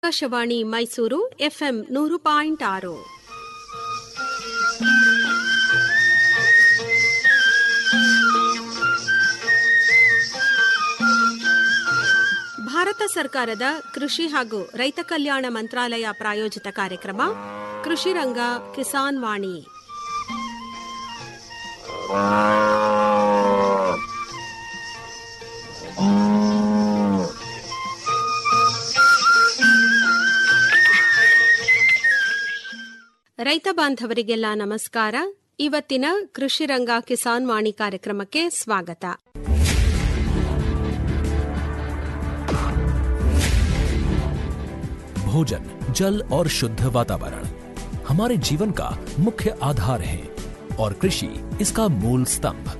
Akashvani Mysuru FM ನೂರು point ಆರು ಭಾರತ ಸರ್ಕಾರದ ಕೃಷಿ ಹಾಗೂ ರೈತ ಕಲ್ಯಾಣ ಮಂತ್ರಾಲಯ ಪ್ರಾಯೋಜಿತ ಕಾರ್ಯಕ್ರಮ ಕೃಷಿ ರಂಗ ಕಿಸಾನ್ ವಾಣಿ ರೈತ ಬಾಂಧವರಿಗೆಲ್ಲ ನಮಸ್ಕಾರ ಇವತ್ತಿನ ಕೃಷಿ ರಂಗ ಕಿಸಾನ್ ವಾಣಿ ಕಾರ್ಯಕ್ರಮಕ್ಕೆ ಸ್ವಾಗತ भोजन जल और शुद्ध वातावरण हमारे जीवन का मुख्य आधार है और कृषि इसका मूल स्तंभ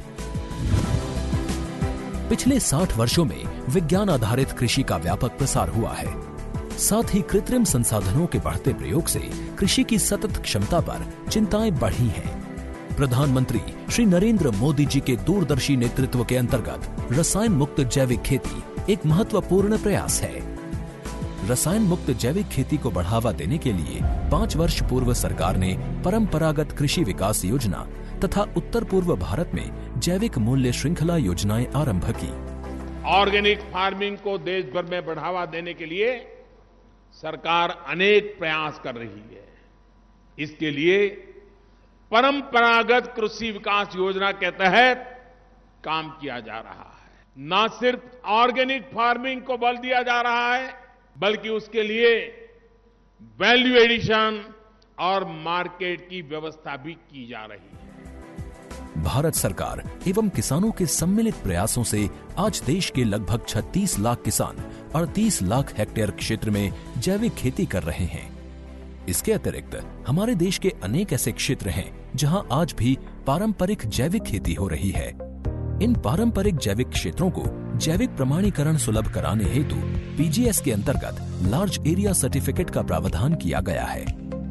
पिछले 60 वर्षों में विज्ञान आधारित कृषि का व्यापक प्रसार हुआ है साथ ही कृत्रिम संसाधनों के बढ़ते प्रयोग से कृषि की सतत क्षमता पर चिंताएं बढ़ी हैं प्रधानमंत्री श्री नरेंद्र मोदी जी के दूरदर्शी नेतृत्व के अंतर्गत रसायन मुक्त जैविक खेती एक महत्वपूर्ण प्रयास है रसायन मुक्त जैविक खेती को बढ़ावा देने के लिए पाँच वर्ष पूर्व सरकार ने परंपरागत कृषि विकास योजना तथा उत्तर पूर्व भारत में जैविक मूल्य श्रृंखला योजनाएं आरंभ की ऑर्गेनिक फार्मिंग को देश भर में बढ़ावा देने के लिए सरकार अनेक प्रयास कर रही है इसके लिए परंपरागत कृषि विकास योजना के तहत काम किया जा रहा है न सिर्फ ऑर्गेनिक फार्मिंग को बल दिया जा रहा है बल्कि उसके लिए वैल्यू एडिशन और मार्केट की व्यवस्था भी की जा रही है भारत सरकार एवं किसानों के सम्मिलित प्रयासों से आज देश के लगभग 36 लाख किसान 38 लाख हेक्टेयर क्षेत्र में जैविक खेती कर रहे हैं इसके अतिरिक्त हमारे देश के अनेक ऐसे क्षेत्र हैं जहां आज भी पारंपरिक जैविक खेती हो रही है इन पारंपरिक जैविक क्षेत्रों को जैविक प्रमाणीकरण सुलभ कराने हेतु पीजीएस के अंतर्गत लार्ज एरिया सर्टिफिकेट का प्रावधान किया गया है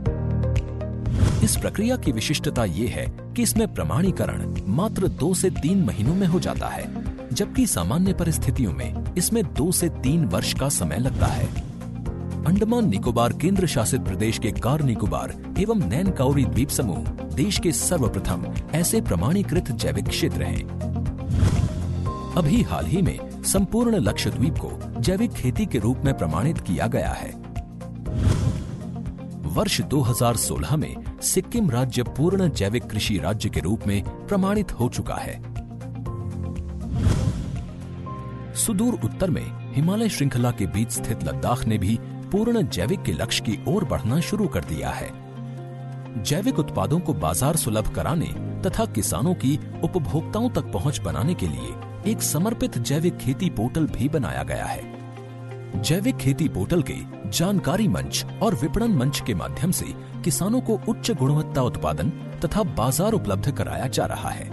इस प्रक्रिया की विशिष्टता ये है कि इसमें प्रमाणीकरण मात्र दो से तीन महीनों में हो जाता है जबकि सामान्य परिस्थितियों में इसमें दो से तीन वर्ष का समय लगता है अंडमान निकोबार केंद्र शासित प्रदेश के कार निकोबार एवं नैन काउरी द्वीप समूह देश के सर्वप्रथम ऐसे प्रमाणीकृत जैविक क्षेत्र हैं अभी हाल ही में संपूर्ण लक्षद्वीप को जैविक खेती के रूप में प्रमाणित किया गया है वर्ष 2016 में सिक्किम राज्य पूर्ण जैविक कृषि राज्य के रूप में प्रमाणित हो चुका है सुदूर उत्तर में हिमालय श्रृंखला के बीच स्थित लद्दाख ने भी पूर्ण जैविक के लक्ष्य की ओर बढ़ना शुरू कर दिया है जैविक उत्पादों को बाजार सुलभ कराने तथा किसानों की उपभोक्ताओं तक पहुंच बनाने के लिए एक समर्पित जैविक खेती पोर्टल भी बनाया गया है जैविक खेती पोर्टल के जानकारी मंच और विपणन मंच के माध्यम से किसानों को उच्च गुणवत्ता उत्पादन तथा बाजार उपलब्ध कराया जा रहा है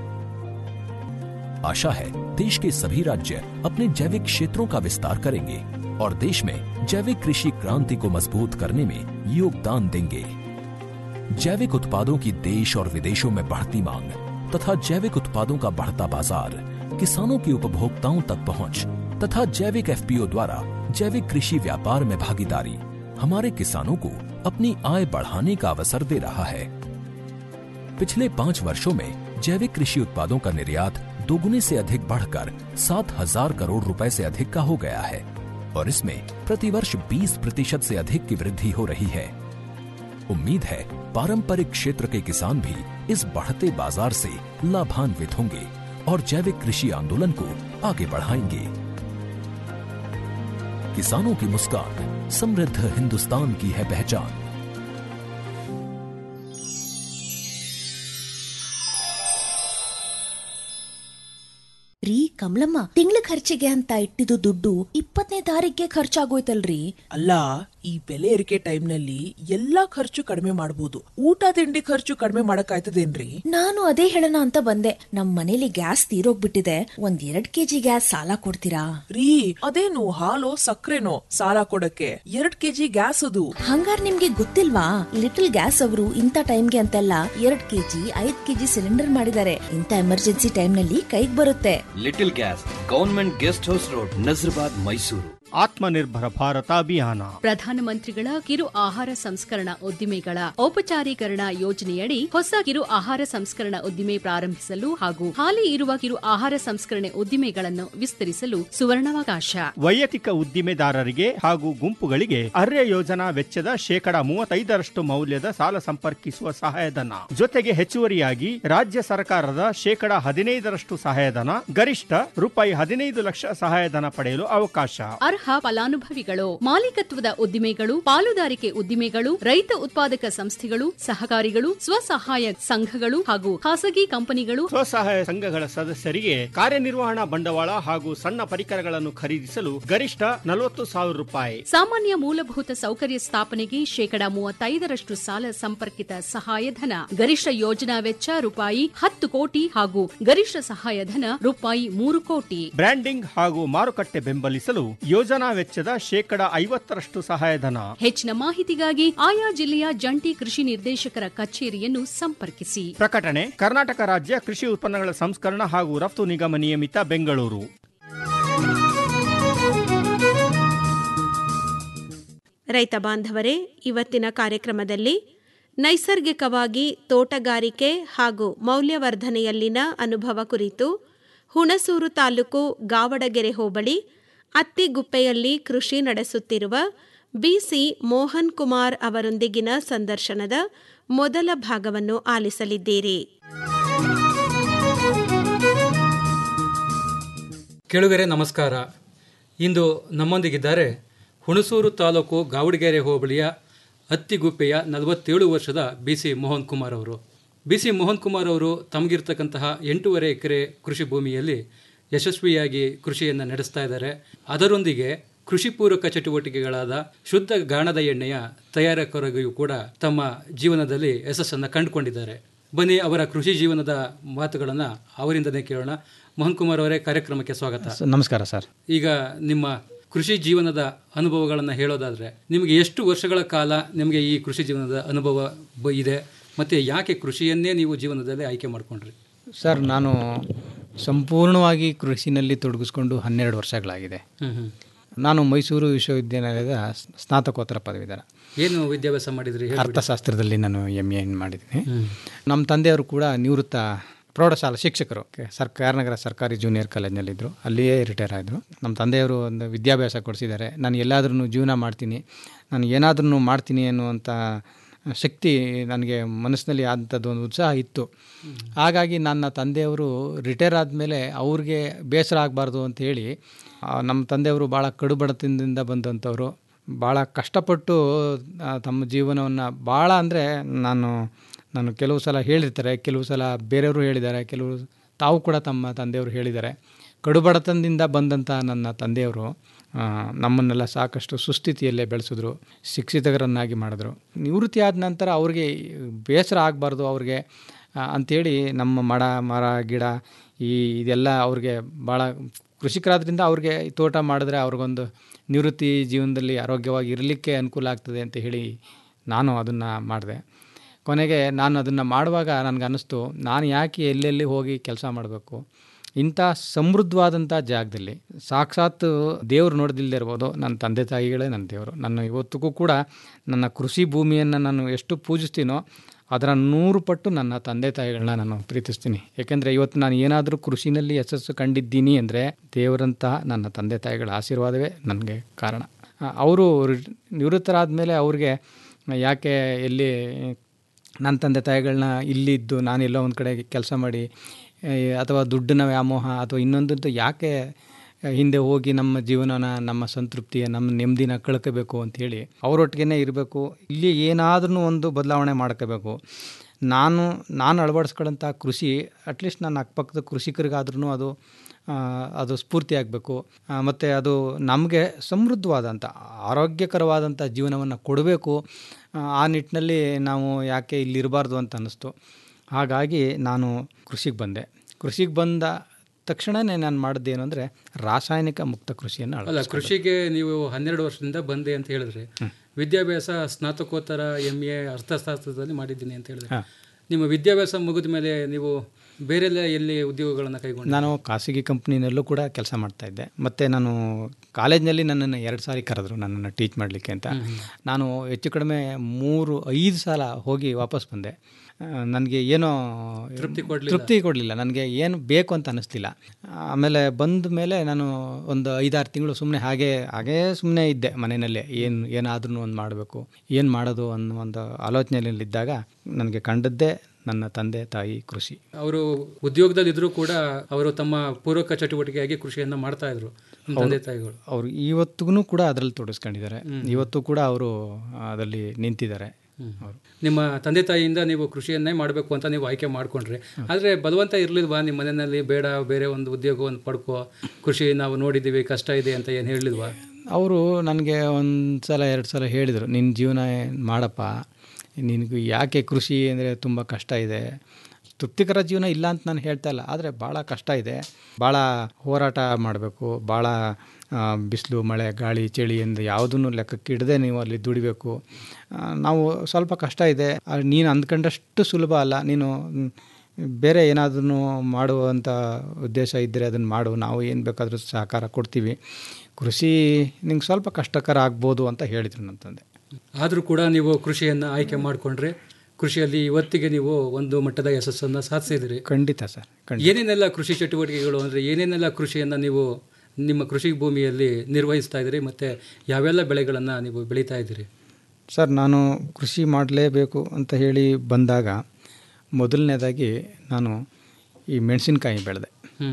आशा है देश के सभी राज्य अपने जैविक क्षेत्रों का विस्तार करेंगे और देश में जैविक कृषि क्रांति को मजबूत करने में योगदान देंगे जैविक उत्पादों की देश और विदेशों में बढ़ती मांग तथा जैविक उत्पादों का बढ़ता बाजार किसानों की उपभोक्ताओं तक पहुंच तथा जैविक एफपीओ द्वारा जैविक कृषि व्यापार में भागीदारी हमारे किसानों को अपनी आय बढ़ाने का अवसर दे रहा है पिछले पाँच वर्षों में जैविक कृषि उत्पादों का निर्यात दोगुने से अधिक बढ़कर सात हजार करोड़ रुपए से अधिक का हो गया है और इसमें प्रतिवर्ष 20 प्रतिशत से अधिक की वृद्धि हो रही है उम्मीद है पारंपरिक क्षेत्र के किसान भी इस बढ़ते बाजार से लाभान्वित होंगे और जैविक कृषि आंदोलन को आगे बढ़ाएंगे किसानों की मुस्कान समृद्ध हिंदुस्तान की है पहचान ರೀ ಕಮಲಮ್ಮ ತಿಂಗಳ ಖರ್ಚಿಗೆ ಅಂತ ಇಟ್ಟಿದ್ದು ದುಡ್ಡು ಇಪ್ಪತ್ತನೇ ತಾರೀಕಿಗೆ ಖರ್ಚಾಗೋಯ್ತಲ್ರಿ ಅಲ್ಲ ಈ ಬೆಲೆ ಏರಿಕೆ ಟೈಮ್ನಲ್ಲಿ ಎಲ್ಲಾ ಖರ್ಚು ಕಡಿಮೆ ಮಾಡಬಹುದು ಊಟ ತಿಂಡಿ ಖರ್ಚು ಕಡಿಮೆ ಮಾಡಕ್ಕಾಯ್ತದೇನ್ರಿ ನಾನು ಅದೇ ಹೇಳೋಣ ಅಂತ ಬಂದೆ ನಮ್ ಮನೇಲಿ ಗ್ಯಾಸ್ ತೀರೋಗ್ಬಿಟ್ಟಿದೆ ಒಂದ್ ಎರಡ್ ಕೆಜಿ ಗ್ಯಾಸ್ ಸಾಲ ಕೊಡ್ತೀರಾ ರೀ ಅದೇನು ಹಾಲು ಸಕ್ಕರೆನೋ ಸಾಲ ಕೊಡಕ್ಕೆ ಎರಡ್ ಕೆಜಿ ಗ್ಯಾಸ್ ಅದು ಹಂಗಾರ್ ನಿಮ್ಗೆ ಗೊತ್ತಿಲ್ವಾ ಲಿಟಲ್ ಗ್ಯಾಸ್ ಅವರು ಇಂಥ ಟೈಮ್ಗೆ ಅಂತೆಲ್ಲ ಎರಡ್ ಕೆಜಿ ಐದ್ ಕೆಜಿ ಸಿಲಿಂಡರ್ ಮಾಡಿದ್ದಾರೆ ಇಂಥ ಎಮರ್ಜೆನ್ಸಿ ಟೈಮ್ ನಲ್ಲಿ ಕೈಗ್ ಬರುತ್ತೆ little gas government guest house road Nazarbad Mysuru Atmanirbhar Bharat Abhiyan ಪ್ರಧಾನಮಂತ್ರಿಗಳ ಕಿರು ಆಹಾರ ಸಂಸ್ಕರಣಾ ಉದ್ದಿಮೆಗಳ ಔಪಚಾರೀಕರಣ ಯೋಜನೆಯಡಿ ಹೊಸ ಕಿರು ಆಹಾರ ಸಂಸ್ಕರಣಾ ಉದ್ದಿಮೆ ಪ್ರಾರಂಭಿಸಲು ಹಾಗೂ ಹಾಲಿ ಇರುವ ಕಿರು ಆಹಾರ ಸಂಸ್ಕರಣೆ ಉದ್ದಿಮೆಗಳನ್ನು ವಿಸ್ತರಿಸಲು ಸುವರ್ಣಾವಕಾಶ ವೈಯಕ್ತಿಕ ಉದ್ದಿಮೆದಾರರಿಗೆ ಹಾಗೂ ಗುಂಪುಗಳಿಗೆ ಅರ್ಯ ಯೋಜನಾ ವೆಚ್ಚದ ಶೇಕಡ ಮೂವತ್ತೈದರಷ್ಟು ಮೌಲ್ಯದ ಸಾಲ ಸಂಪರ್ಕಿಸುವ ಸಹಾಯಧನ ಜೊತೆಗೆ ಹೆಚ್ಚುವರಿಯಾಗಿ ರಾಜ್ಯ ಸರ್ಕಾರದ ಶೇಕಡ ಹದಿನೈದರಷ್ಟು ಸಹಾಯಧನ ಗರಿಷ್ಠ ರೂಪಾಯಿ ಹದಿನೈದು ಲಕ್ಷ ಸಹಾಯಧನ ಪಡೆಯಲು ಅವಕಾಶ ಅರ್ಹ ಫಲಾನುಭವಿಗಳು ಮಾಲೀಕತ್ವದ ಉದ್ದಿಮೆಗಳು ಪಾಲುದಾರಿಕೆ ಉದ್ದಿಮೆಗಳು ರೈತ ಉತ್ಪಾದಕ ಸಂಸ್ಥೆಗಳು ಸಹಕಾರಿಗಳು ಸ್ವಸಹಾಯ ಸಂಘಗಳು ಹಾಗೂ ಖಾಸಗಿ ಕಂಪನಿಗಳು ಸ್ವಸಹಾಯ ಸಂಘಗಳ ಸದಸ್ಯರಿಗೆ ಕಾರ್ಯನಿರ್ವಹಣಾ ಬಂಡವಾಳ ಹಾಗೂ ಸಣ್ಣ ಪರಿಕರಗಳನ್ನು ಖರೀದಿಸಲು ಗರಿಷ್ಠ ನಲವತ್ತು ಸಾವಿರ ರೂಪಾಯಿ ಸಾಮಾನ್ಯ ಮೂಲಭೂತ ಸೌಕರ್ಯ ಸ್ಥಾಪನೆಗೆ ಶೇಕಡ ಮೂವತ್ತೈದರಷ್ಟು ಸಾಲ ಸಂಪರ್ಕಿತ ಸಹಾಯಧನ ಗರಿಷ್ಠ ಯೋಜನಾ ವೆಚ್ಚ ರೂಪಾಯಿ ಹತ್ತು ಕೋಟಿ ಹಾಗೂ ಗರಿಷ್ಠ ಸಹಾಯಧನ ರೂಪಾಯಿ ಮೂರು ಕೋಟಿ ಬ್ರ್ಯಾಂಡಿಂಗ್ ಹಾಗೂ ಮಾರುಕಟ್ಟೆ ಬೆಂಬಲಿಸಲು ಯೋಜನಾ ವೆಚ್ಚದ ಶೇಕಡ ಐವತ್ತರಷ್ಟು ಸಹಾಯಧನ ಹೆಚ್ಚಿನ ಮಾಹಿತಿಗಾಗಿ ಆಯಾ ಜಿಲ್ಲೆಯ ಜಂಟಿ ಕೃಷಿ ನಿರ್ದೇಶಕರ ಕಚೇರಿಯನ್ನು ಸಂಪರ್ಕಿಸಿ ಪ್ರಕಟಣೆ ಕರ್ನಾಟಕ ರಾಜ್ಯ ಕೃಷಿ ಉತ್ಪನ್ನಗಳ ಸಂಸ್ಕರಣ ಹಾಗೂ ರಫ್ತು ನಿಗಮ ನಿಯಮಿತ ಬೆಂಗಳೂರು ರೈತ ಬಾಂಧವರೇ ಇವತ್ತಿನ ಕಾರ್ಯಕ್ರಮದಲ್ಲಿ ನೈಸರ್ಗಿಕವಾಗಿ ತೋಟಗಾರಿಕೆ ಹಾಗೂ ಮೌಲ್ಯವರ್ಧನೆಯಲ್ಲಿನ ಅನುಭವ ಕುರಿತು ಹುಣಸೂರು ತಾಲೂಕು ಗಾವಡಗೆರೆ ಹೋಬಳಿ ಅತ್ತಿಗುಪ್ಪೆಯಲ್ಲಿ ಕೃಷಿ ನಡೆಸುತ್ತಿರುವ ಬಿಸಿ ಮೋಹನ್ ಕುಮಾರ್ ಅವರೊಂದಿಗಿನ ಸಂದರ್ಶನದ ಮೊದಲ ಭಾಗವನ್ನು ಆಲಿಸಲಿದ್ದೀರಿ ಕೆಳಗರೆ ನಮಸ್ಕಾರ ಇಂದು ನಮ್ಮೊಂದಿಗಿದ್ದಾರೆ ಹುಣಸೂರು ತಾಲೂಕು ಗಾವಡಗೆರೆ ಹೋಬಳಿಯ ಹತ್ತಿಗುಪ್ಪೆಯ ನಲವತ್ತೇಳು ವರ್ಷದ ಬಿ ಸಿ ಮೋಹನ್ ಕುಮಾರ್ ಅವರು ಬಿ ಸಿ ಮೋಹನ್ ಕುಮಾರ್ ಅವರು ತಮಗಿರ್ತಕ್ಕಂತಹ ಎಂಟೂವರೆ ಎಕರೆ ಕೃಷಿ ಭೂಮಿಯಲ್ಲಿ ಯಶಸ್ವಿಯಾಗಿ ಕೃಷಿಯನ್ನು ನಡೆಸ್ತಾ ಇದ್ದಾರೆ ಅದರೊಂದಿಗೆ ಕೃಷಿ ಪೂರಕ ಚಟುವಟಿಕೆಗಳಾದ ಶುದ್ಧ ಗಾಣದ ಎಣ್ಣೆಯ ತಯಾರಕರಿಗೂ ಕೂಡ ತಮ್ಮ ಜೀವನದಲ್ಲಿ ಯಶಸ್ಸನ್ನು ಕಂಡುಕೊಂಡಿದ್ದಾರೆ ಬನ್ನಿ ಅವರ ಕೃಷಿ ಜೀವನದ ಮಾತುಗಳನ್ನು ಅವರಿಂದನೇ ಕೇಳೋಣ ಮೋಹನ್ ಕುಮಾರ್ ಅವರೇ ಕಾರ್ಯಕ್ರಮಕ್ಕೆ ಸ್ವಾಗತ ನಮಸ್ಕಾರ ಸರ್ ಈಗ ನಿಮ್ಮ ಕೃಷಿ ಜೀವನದ ಅನುಭವಗಳನ್ನು ಹೇಳೋದಾದ್ರೆ ನಿಮಗೆ ಎಷ್ಟು ವರ್ಷಗಳ ಕಾಲ ನಿಮಗೆ ಈ ಕೃಷಿ ಜೀವನದ ಅನುಭವ ಬ- ಇದೆ ಮತ್ತೆ ಯಾಕೆ ಕೃಷಿಯನ್ನೇ ನೀವು ಜೀವನದಲ್ಲಿ ಆಯ್ಕೆ ಮಾಡ್ಕೊಂಡ್ರಿ ಸರ್ ನಾನು ಸಂಪೂರ್ಣವಾಗಿ ಕೃಷಿನಲ್ಲಿ ತೊಡಗಿಸ್ಕೊಂಡು ಹನ್ನೆರಡು ವರ್ಷಗಳಾಗಿದೆ ಹ್ಮ್ ಹ್ಮ್. ನಾನು ಮೈಸೂರು ವಿಶ್ವವಿದ್ಯಾನಿಲಯದ ಸ್- ಸ್ನಾತಕೋತ್ತರ ಪದವೀಧರ ಏನು ವಿದ್ಯಾಭ್ಯಾಸ ಮಾಡಿದ್ರಿ ಹೇಳ್ಬಿಡಿ. ಅರ್ಥಶಾಸ್ತ್ರದಲ್ಲಿ ನಾನು ಎಮ್ ಎನ್ ಮಾಡಿದ್ದೀನಿ ಹ್ಮ್. ನಮ್ಮ ತಂದೆಯವರು ಕೂಡ ನಿವೃತ್ತ ಪ್ರೌಢಶಾಲಾ ಶಿಕ್ಷಕರು ಕೆ- ಸರ್ಕಾರ ನಗರ ಸರ್ಕಾರಿ ಜೂನಿಯರ್ ಕಾಲೇಜ್ನಲ್ಲಿದ್ದರು ಅಲ್ಲಿಯೇ ರಿಟೈರ್ ಆದರು ನಮ್ಮ ತಂದೆಯವರು ಒಂದು ವಿದ್ಯಾಭ್ಯಾಸ ಕೊಡಿಸಿದ್ದಾರೆ ನಾನು ಎಲ್ಲಾದ್ರೂ ಜೀವನ ಮಾಡ್ತೀನಿ ನಾನು ಏನಾದ್ರೂ ಮಾಡ್ತೀನಿ ಅನ್ನುವಂಥ ಶಕ್ತಿ ನನಗೆ ಮನಸ್ಸಿನಲ್ಲಿ ಆದಂಥದ್ದು ಒಂದು ಉತ್ಸಾಹ ಇತ್ತು ಹಾಗಾಗಿ ನನ್ನ ತಂದೆಯವರು ರಿಟೈರ್ ಆದಮೇಲೆ ಅವ್ರಿಗೆ ಬೇಸರ ಆಗಬಾರ್ದು ಅಂತ ಹೇಳಿ ಆ, ನಮ್ಮ ತಂದೆಯವರು ಭಾಳ ಕಡುಬಡತನದಿಂದ ಬಂದಂಥವ್ರು ಭಾಳ ಕಷ್ಟಪಟ್ಟು ಆ, ತಮ್ಮ ಜೀವನವನ್ನು ಭಾಳ ಅಂದರೆ ನಾನು ನಾನು ಕೆಲವು ಸಲ ಹೇಳಿರ್ತಾರೆ ಕೆಲವು ಸಲ ಬೇರೆಯವರು ಹೇಳಿದ್ದಾರೆ ಕೆಲವು ತಾವು ಕೂಡ ತಮ್ಮ ತಂದೆಯವರು ಹೇಳಿದ್ದಾರೆ ಕಡುಬಡತನದಿಂದ ಬಂದಂಥ ನನ್ನ ತಂದೆಯವರು ಆ, ನಮ್ಮನ್ನೆಲ್ಲ ಸಾಕಷ್ಟು ಸುಸ್ಥಿತಿಯಲ್ಲೇ ಬೆಳೆಸಿದ್ರು ಶಿಕ್ಷಿತರನ್ನಾಗಿ ಮಾಡಿದ್ರು ನಿವೃತ್ತಿ ಆದ ನಂತರ ಅವ್ರಿಗೆ ಬೇಸರ ಆಗಬಾರ್ದು ಅವ್ರಿಗೆ ಆ, ಅಂಥೇಳಿ ನಮ್ಮ ಮಡ ಮರ ಗಿಡ ಈ ಇದೆಲ್ಲ ಅವ್ರಿಗೆ ಭಾಳ ಕೃಷಿಕರಾದ್ರಿಂದ ಅವ್ರಿಗೆ ಈ ತೋಟ ಮಾಡಿದ್ರೆ ಅವ್ರಿಗೊಂದು ನಿವೃತ್ತಿ ಜೀವನದಲ್ಲಿ ಆರೋಗ್ಯವಾಗಿ ಇರಲಿಕ್ಕೆ ಅನುಕೂಲ ಆಗ್ತದೆ ಅಂತ ಹೇಳಿ ನಾನು ಅದನ್ನು ಮಾಡಿದೆ ಕೊನೆಗೆ ನಾನು ಅದನ್ನು ಮಾಡುವಾಗ ನನಗೆ ಅನ್ನಿಸ್ತು ನಾನು ಯಾಕೆ ಎಲ್ಲೆಲ್ಲಿ ಹೋಗಿ ಕೆಲಸ ಮಾಡಬೇಕು ಇಂಥ ಸಮೃದ್ಧವಾದಂಥ ಜಾಗದಲ್ಲಿ ಸಾಕ್ಷಾತ್ ದೇವರು ನೋಡ್ದಿಲ್ಲದೆ ಇರ್ಬೋದು ನನ್ನ ತಂದೆ ತಾಯಿಗಳೇ ನನ್ನ ದೇವರು ನನ್ನ ಇವತ್ತಿಗೂ ಕೂಡ ನನ್ನ ಕೃಷಿ ಭೂಮಿಯನ್ನು ನಾನು ಎಷ್ಟು ಪೂಜಿಸ್ತೀನೋ ಅದರ ನೂರು ಪಟ್ಟು ನನ್ನ ತಂದೆ ತಾಯಿಗಳನ್ನ ನಾನು ಪ್ರೀತಿಸ್ತೀನಿ ಯಾಕೆಂದರೆ ಇವತ್ತು ನಾನು ಏನಾದರೂ ಕೃಷಿನಲ್ಲಿ ಯಶಸ್ಸು ಕಂಡಿದ್ದೀನಿ ಅಂದರೆ ದೇವರಂತಹ ನನ್ನ ತಂದೆ ತಾಯಿಗಳ ಆಶೀರ್ವಾದವೇ ನನಗೆ ಕಾರಣ ಅವರು ನಿವೃತ್ತರಾದ ಮೇಲೆ ಅವ್ರಿಗೆ ಯಾಕೆ ಎಲ್ಲಿ ನನ್ನ ತಂದೆ ತಾಯಿಗಳನ್ನ ಇಲ್ಲಿದ್ದು ನಾನೆಲ್ಲೋ ಒಂದು ಕಡೆ ಕೆಲಸ ಮಾಡಿ ಏ, ಅಥವಾ ದುಡ್ಡಿನ ವ್ಯಾಮೋಹ ಅಥವಾ ಇನ್ನೊಂದಂತೂ ಯಾಕೆ ಹಿಂದೆ ಹೋಗಿ ನಮ್ಮ ಜೀವನನ ನಮ್ಮ ಸಂತೃಪ್ತಿಯ ನಮ್ಮ ನೆಮ್ಮದಿನ ಕಳ್ಕೋಬೇಕು ಅಂಥೇಳಿ ಅವರೊಟ್ಟಿಗೆ ಇರಬೇಕು ಇಲ್ಲಿ ಏನಾದ್ರೂ ಒಂದು ಬದಲಾವಣೆ ಮಾಡ್ಕೋಬೇಕು ನಾನು ನಾನು ಅಳವಡಿಸ್ಕೊಳ್ಳೋಂಥ ಕೃಷಿ ಅಟ್ಲೀಸ್ಟ್ ನನ್ನ ಅಕ್ಕಪಕ್ಕದ ಕೃಷಿಕರಿಗಾದ್ರೂ ಅದು ಆ, ಅದು ಸ್ಫೂರ್ತಿ ಆಗಬೇಕು ಮತ್ತು ಅದು ನಮಗೆ ಸಮೃದ್ಧವಾದಂಥ ಆರೋಗ್ಯಕರವಾದಂಥ ಜೀವನವನ್ನು ಕೊಡಬೇಕು ಆ, ಆ ನಿಟ್ಟಿನಲ್ಲಿ ನಾವು ಯಾಕೆ ಇಲ್ಲಿರಬಾರ್ದು ಅಂತ ಅನ್ನಿಸ್ತು ಹಾಗಾಗಿ ನಾನು ಕೃಷಿಗೆ ಬಂದೆ ಕೃಷಿಗೆ ಬಂದ ತಕ್ಷಣವೇ ನಾನು ಮಾಡಿದ್ದೇನು ಅಂದರೆ ರಾಸಾಯನಿಕ ಮುಕ್ತ ಕೃಷಿಯನ್ನು ಅಲ್ಲ ಅಳವಡಿಸ್ಕೊಂಡೆ. ಕೃಷಿಗೆ ನೀವು ಹನ್ನೆರಡು ವರ್ಷದಿಂದ ಬಂದೆ ಅಂತ ಹೇಳಿದ್ರಿ ವಿದ್ಯಾಭ್ಯಾಸ ಸ್ನಾತಕೋತ್ತರ ಎಂ ಎ ಅರ್ಥಶಾಸ್ತ್ರದಲ್ಲಿ ಮಾಡಿದ್ದೀನಿ ಅಂತ ಹೇಳಿದ್ರೆ ನಿಮ್ಮ ವಿದ್ಯಾಭ್ಯಾಸ ಮುಗಿದ ಮೇಲೆ ನೀವು ಬೇರೆಲ್ಲ ಎಲ್ಲಿ ಉದ್ಯೋಗಗಳನ್ನು ಕೈಗೊಂಡು ನಾನು ಖಾಸಗಿ ಕಂಪ್ನಿನಲ್ಲೂ ಕೂಡ ಕೆಲಸ ಮಾಡ್ತಾ ಇದ್ದೆ ಮತ್ತು ನಾನು ಕಾಲೇಜ್ನಲ್ಲಿ ನನ್ನನ್ನು ಎರಡು ಸಾರಿ ಕರೆದ್ರು ನನ್ನನ್ನು ಟೀಚ್ ಮಾಡಲಿಕ್ಕೆ ಅಂತ ನಾನು ಹೆಚ್ಚು ಕಡಿಮೆ ಮೂರು ಐದು ಸಲ ಹೋಗಿ ವಾಪಸ್ ಬಂದೆ ನನಗೆ ಏನೋ ತೃಪ್ತಿ ಕೊಡ್ಲಿಲ್ಲ. ತೃಪ್ತಿ ಕೊಡಲಿಲ್ಲ ನನಗೆ ಏನು ಬೇಕು ಅಂತ ಅನ್ನಿಸ್ಲಿಲ್ಲ ಆಮೇಲೆ ಬಂದ ಮೇಲೆ ನಾನು ಒಂದು ಐದಾರು ತಿಂಗಳು ಸುಮ್ಮನೆ ಹಾಗೆ ಹಾಗೇ ಸುಮ್ಮನೆ ಇದ್ದೆ ಮನೆಯಲ್ಲೇ ಏನು ಏನಾದ್ರೂ ಒಂದು ಮಾಡಬೇಕು ಏನು ಮಾಡೋದು ಅನ್ನೋ ಒಂದು ಆಲೋಚನೆಯಲ್ಲಿದ್ದಾಗ ನನಗೆ ಕಂಡದ್ದೇ ನನ್ನ ತಂದೆ ತಾಯಿ ಕೃಷಿ ಅವರು ಉದ್ಯೋಗದಲ್ಲಿ ಇದ್ರೂ ಕೂಡ ಅವರು ತಮ್ಮ ಪೂರ್ವಕ ಚಟುವಟಿಕೆಯಾಗಿ ಕೃಷಿಯನ್ನ ಮಾಡ್ತಾ ಇದ್ರು ನಿಮ್ಮ ತಂದೆ ತಾಯಿಗಳು ಅವರು ಇವತ್ತಿಗೂ ಕೂಡ ಅದರಲ್ಲಿ ತೊಡಗಿಸ್ಕೊಂಡಿದ್ದಾರೆ ಇವತ್ತು ಕೂಡ ಅವರು ಅದರಲ್ಲಿ ನಿಂತಿದ್ದಾರೆ ಅವರು ನಿಮ್ಮ ತಂದೆ ತಾಯಿಯಿಂದ ನೀವು ಕೃಷಿಯನ್ನೇ ಮಾಡಬೇಕು ಅಂತ ನೀವು ಆಯ್ಕೆ ಮಾಡ್ಕೊಂಡ್ರಿ ಆದರೆ ಬಲವಂತ ಇರಲಿಲ್ವಾ ನಿಮ್ಮ ಮನೆಯಲ್ಲಿ ಬೇಡ ಬೇರೆ ಒಂದು ಉದ್ಯೋಗವನ್ನು ಪಡ್ಕೋ ಕೃಷಿ ನಾವು ನೋಡಿದ್ದೀವಿ ಕಷ್ಟ ಇದೆ ಅಂತ ಏನು ಹೇಳಲಿಲ್ವಾ ಅವರು ನನಗೆ ಒಂದು ಸಲ ಎರಡು ಸಲ ಹೇಳಿದರು ನಿನ್ನ ಜೀವನ ಏನ್ ಮಾಡಪ್ಪ ನಿನಗೂ ಯಾಕೆ ಕೃಷಿ ಅಂದರೆ ತುಂಬ ಕಷ್ಟ ಇದೆ ತೃಪ್ತಿಕರ ಜೀವನ ಇಲ್ಲ ಅಂತ ನಾನು ಹೇಳ್ತಾ ಇಲ್ಲ ಆದರೆ ಭಾಳ ಕಷ್ಟ ಇದೆ ಭಾಳ ಹೋರಾಟ ಮಾಡಬೇಕು ಭಾಳ ಬಿಸಿಲು ಮಳೆ ಗಾಳಿ ಚಳಿ ಎಂದು ಯಾವುದನ್ನು ಲೆಕ್ಕಕ್ಕೆ ಇಡದೆ ನೀವು ಅಲ್ಲಿ ದುಡಿಬೇಕು ಆ, ನಾವು ಸ್ವಲ್ಪ ಕಷ್ಟ ಇದೆ ಆ, ನೀನು ಅಂದ್ಕೊಂಡಷ್ಟು ಸುಲಭ ಅಲ್ಲ ನೀನು ಮ್, ಬೇರೆ ಏನಾದ್ರೂ ಮಾಡುವಂಥ ಉದ್ದೇಶ ಇದ್ದರೆ ಅದನ್ನು ಮಾಡು ನಾವು ಏನು ಬೇಕಾದರೂ ಸಹಕಾರ ಕೊಡ್ತೀವಿ ಕೃಷಿ ನಿಂಗೆ ಸ್ವಲ್ಪ ಕಷ್ಟಕರ ಆಗ್ಬೋದು ಅಂತ ಹೇಳಿದರು ನನ್ನ ತಂದೆ ಆದರೂ ಕೂಡ ನೀವು ಕೃಷಿಯನ್ನು ಆಯ್ಕೆ ಮಾಡಿಕೊಂಡ್ರೆ ಕೃಷಿಯಲ್ಲಿ ಇವತ್ತಿಗೆ ನೀವು ಒಂದು ಮಟ್ಟದ ಯಶಸ್ಸನ್ನು ಸಾಧಿಸಿದಿರಿ ಖಂಡಿತ ಸರ್ ಖಂಡಿತ ಏನೇನೆಲ್ಲ ಕೃಷಿ ಚಟುವಟಿಕೆಗಳು ಅಂದರೆ ಏನೇನೆಲ್ಲ ಕೃಷಿಯನ್ನು ನೀವು ನಿಮ್ಮ ಕೃಷಿ ಭೂಮಿಯಲ್ಲಿ ನಿರ್ವಹಿಸ್ತಾ ಇದ್ದೀರಿ ಮತ್ತು ಯಾವೆಲ್ಲ ಬೆಳೆಗಳನ್ನು ನೀವು ಬೆಳೀತಾ ಇದ್ದೀರಿ ಸರ್ ನಾನು ಕೃಷಿ ಮಾಡಲೇಬೇಕು ಅಂತ ಹೇಳಿ ಬಂದಾಗ ಮೊದಲನೇದಾಗಿ ನಾನು ಈ ಮೆಣಸಿನ್ಕಾಯಿ ಬೆಳೆದೆ ಹ್ಞೂ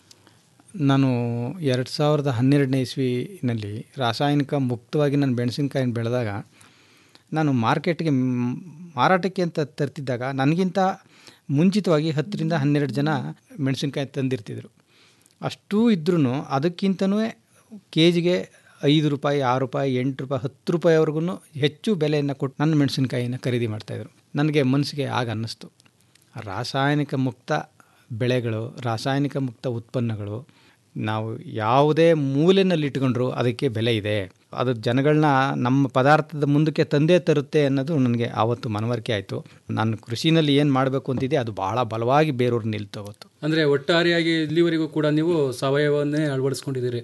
ನಾನು ಎರಡು ಸಾವಿರದ ಹನ್ನೆರಡನೇ ಇಸ್ವಿನಲ್ಲಿ ರಾಸಾಯನಿಕ ಮುಕ್ತವಾಗಿ ನಾನು ಮೆಣಸಿನ್ಕಾಯಿನ ಬೆಳೆದಾಗ ನಾನು ಮಾರ್ಕೆಟ್ಗೆ ಮ್- ಮಾರಾಟಕ್ಕೆ ಅಂತ ತರ್ತಿದ್ದಾಗ ನನಗಿಂತ ಮುಂಚಿತವಾಗಿ ಹತ್ತರಿಂದ ಹನ್ನೆರಡು ಜನ ಮೆಣಸಿನ್ಕಾಯಿ ತಂದಿರ್ತಿದ್ರು ಅಷ್ಟೂ ಇದ್ರೂ ಅದಕ್ಕಿಂತನೂ ಕೆ ಜಿಗೆ ಐದು ರೂಪಾಯಿ ಆರು ರೂಪಾಯಿ ಎಂಟು ರೂಪಾಯಿ ಹತ್ತು ರೂಪಾಯಿವರೆಗೂ ಹೆಚ್ಚು ಬೆಲೆಯನ್ನು ಕೊಟ್ಟು ನನ್ನ ಮೆಣಸಿನ್ಕಾಯಿನ ಖರೀದಿ ಮಾಡ್ತಾಯಿದ್ರು ನನಗೆ ಮನಸ್ಸಿಗೆ ಆಗ ಅನ್ನಿಸ್ತು ರಾಸಾಯನಿಕ ಮುಕ್ತ ಬೆಳೆಗಳು ರಾಸಾಯನಿಕ ಮುಕ್ತ ಉತ್ಪನ್ನಗಳು ನಾವು ಯಾವುದೇ ಮೂಲೆಯಲ್ಲಿ ಇಟ್ಕೊಂಡ್ರು ಅದಕ್ಕೆ ಬೆಲೆ ಇದೆ ಅದು ಜನಗಳನ್ನ ನಮ್ಮ ಪದಾರ್ಥದ ಮುಂದಕ್ಕೆ ತಂದೇ ತರುತ್ತೆ ಅನ್ನೋದು ನನಗೆ ಆವತ್ತು ಮನವರಿಕೆ ಆಯಿತು ನಾನು ಕೃಷಿನಲ್ಲಿ ಏನು ಮಾಡಬೇಕು ಅಂತಿದ್ದೆ ಅದು ಭಾಳ ಬಲವಾಗಿ ಬೇರೆಯವ್ರು ನಿಲ್ತೋಗುತ್ತೆ ಅಂದರೆ ಒಟ್ಟಾರೆಯಾಗಿ ಇಲ್ಲಿವರೆಗೂ ಕೂಡ ನೀವು ಸಾವಯವನ್ನೇ ಅಳವಡಿಸ್ಕೊಂಡಿದ್ದೀರಿ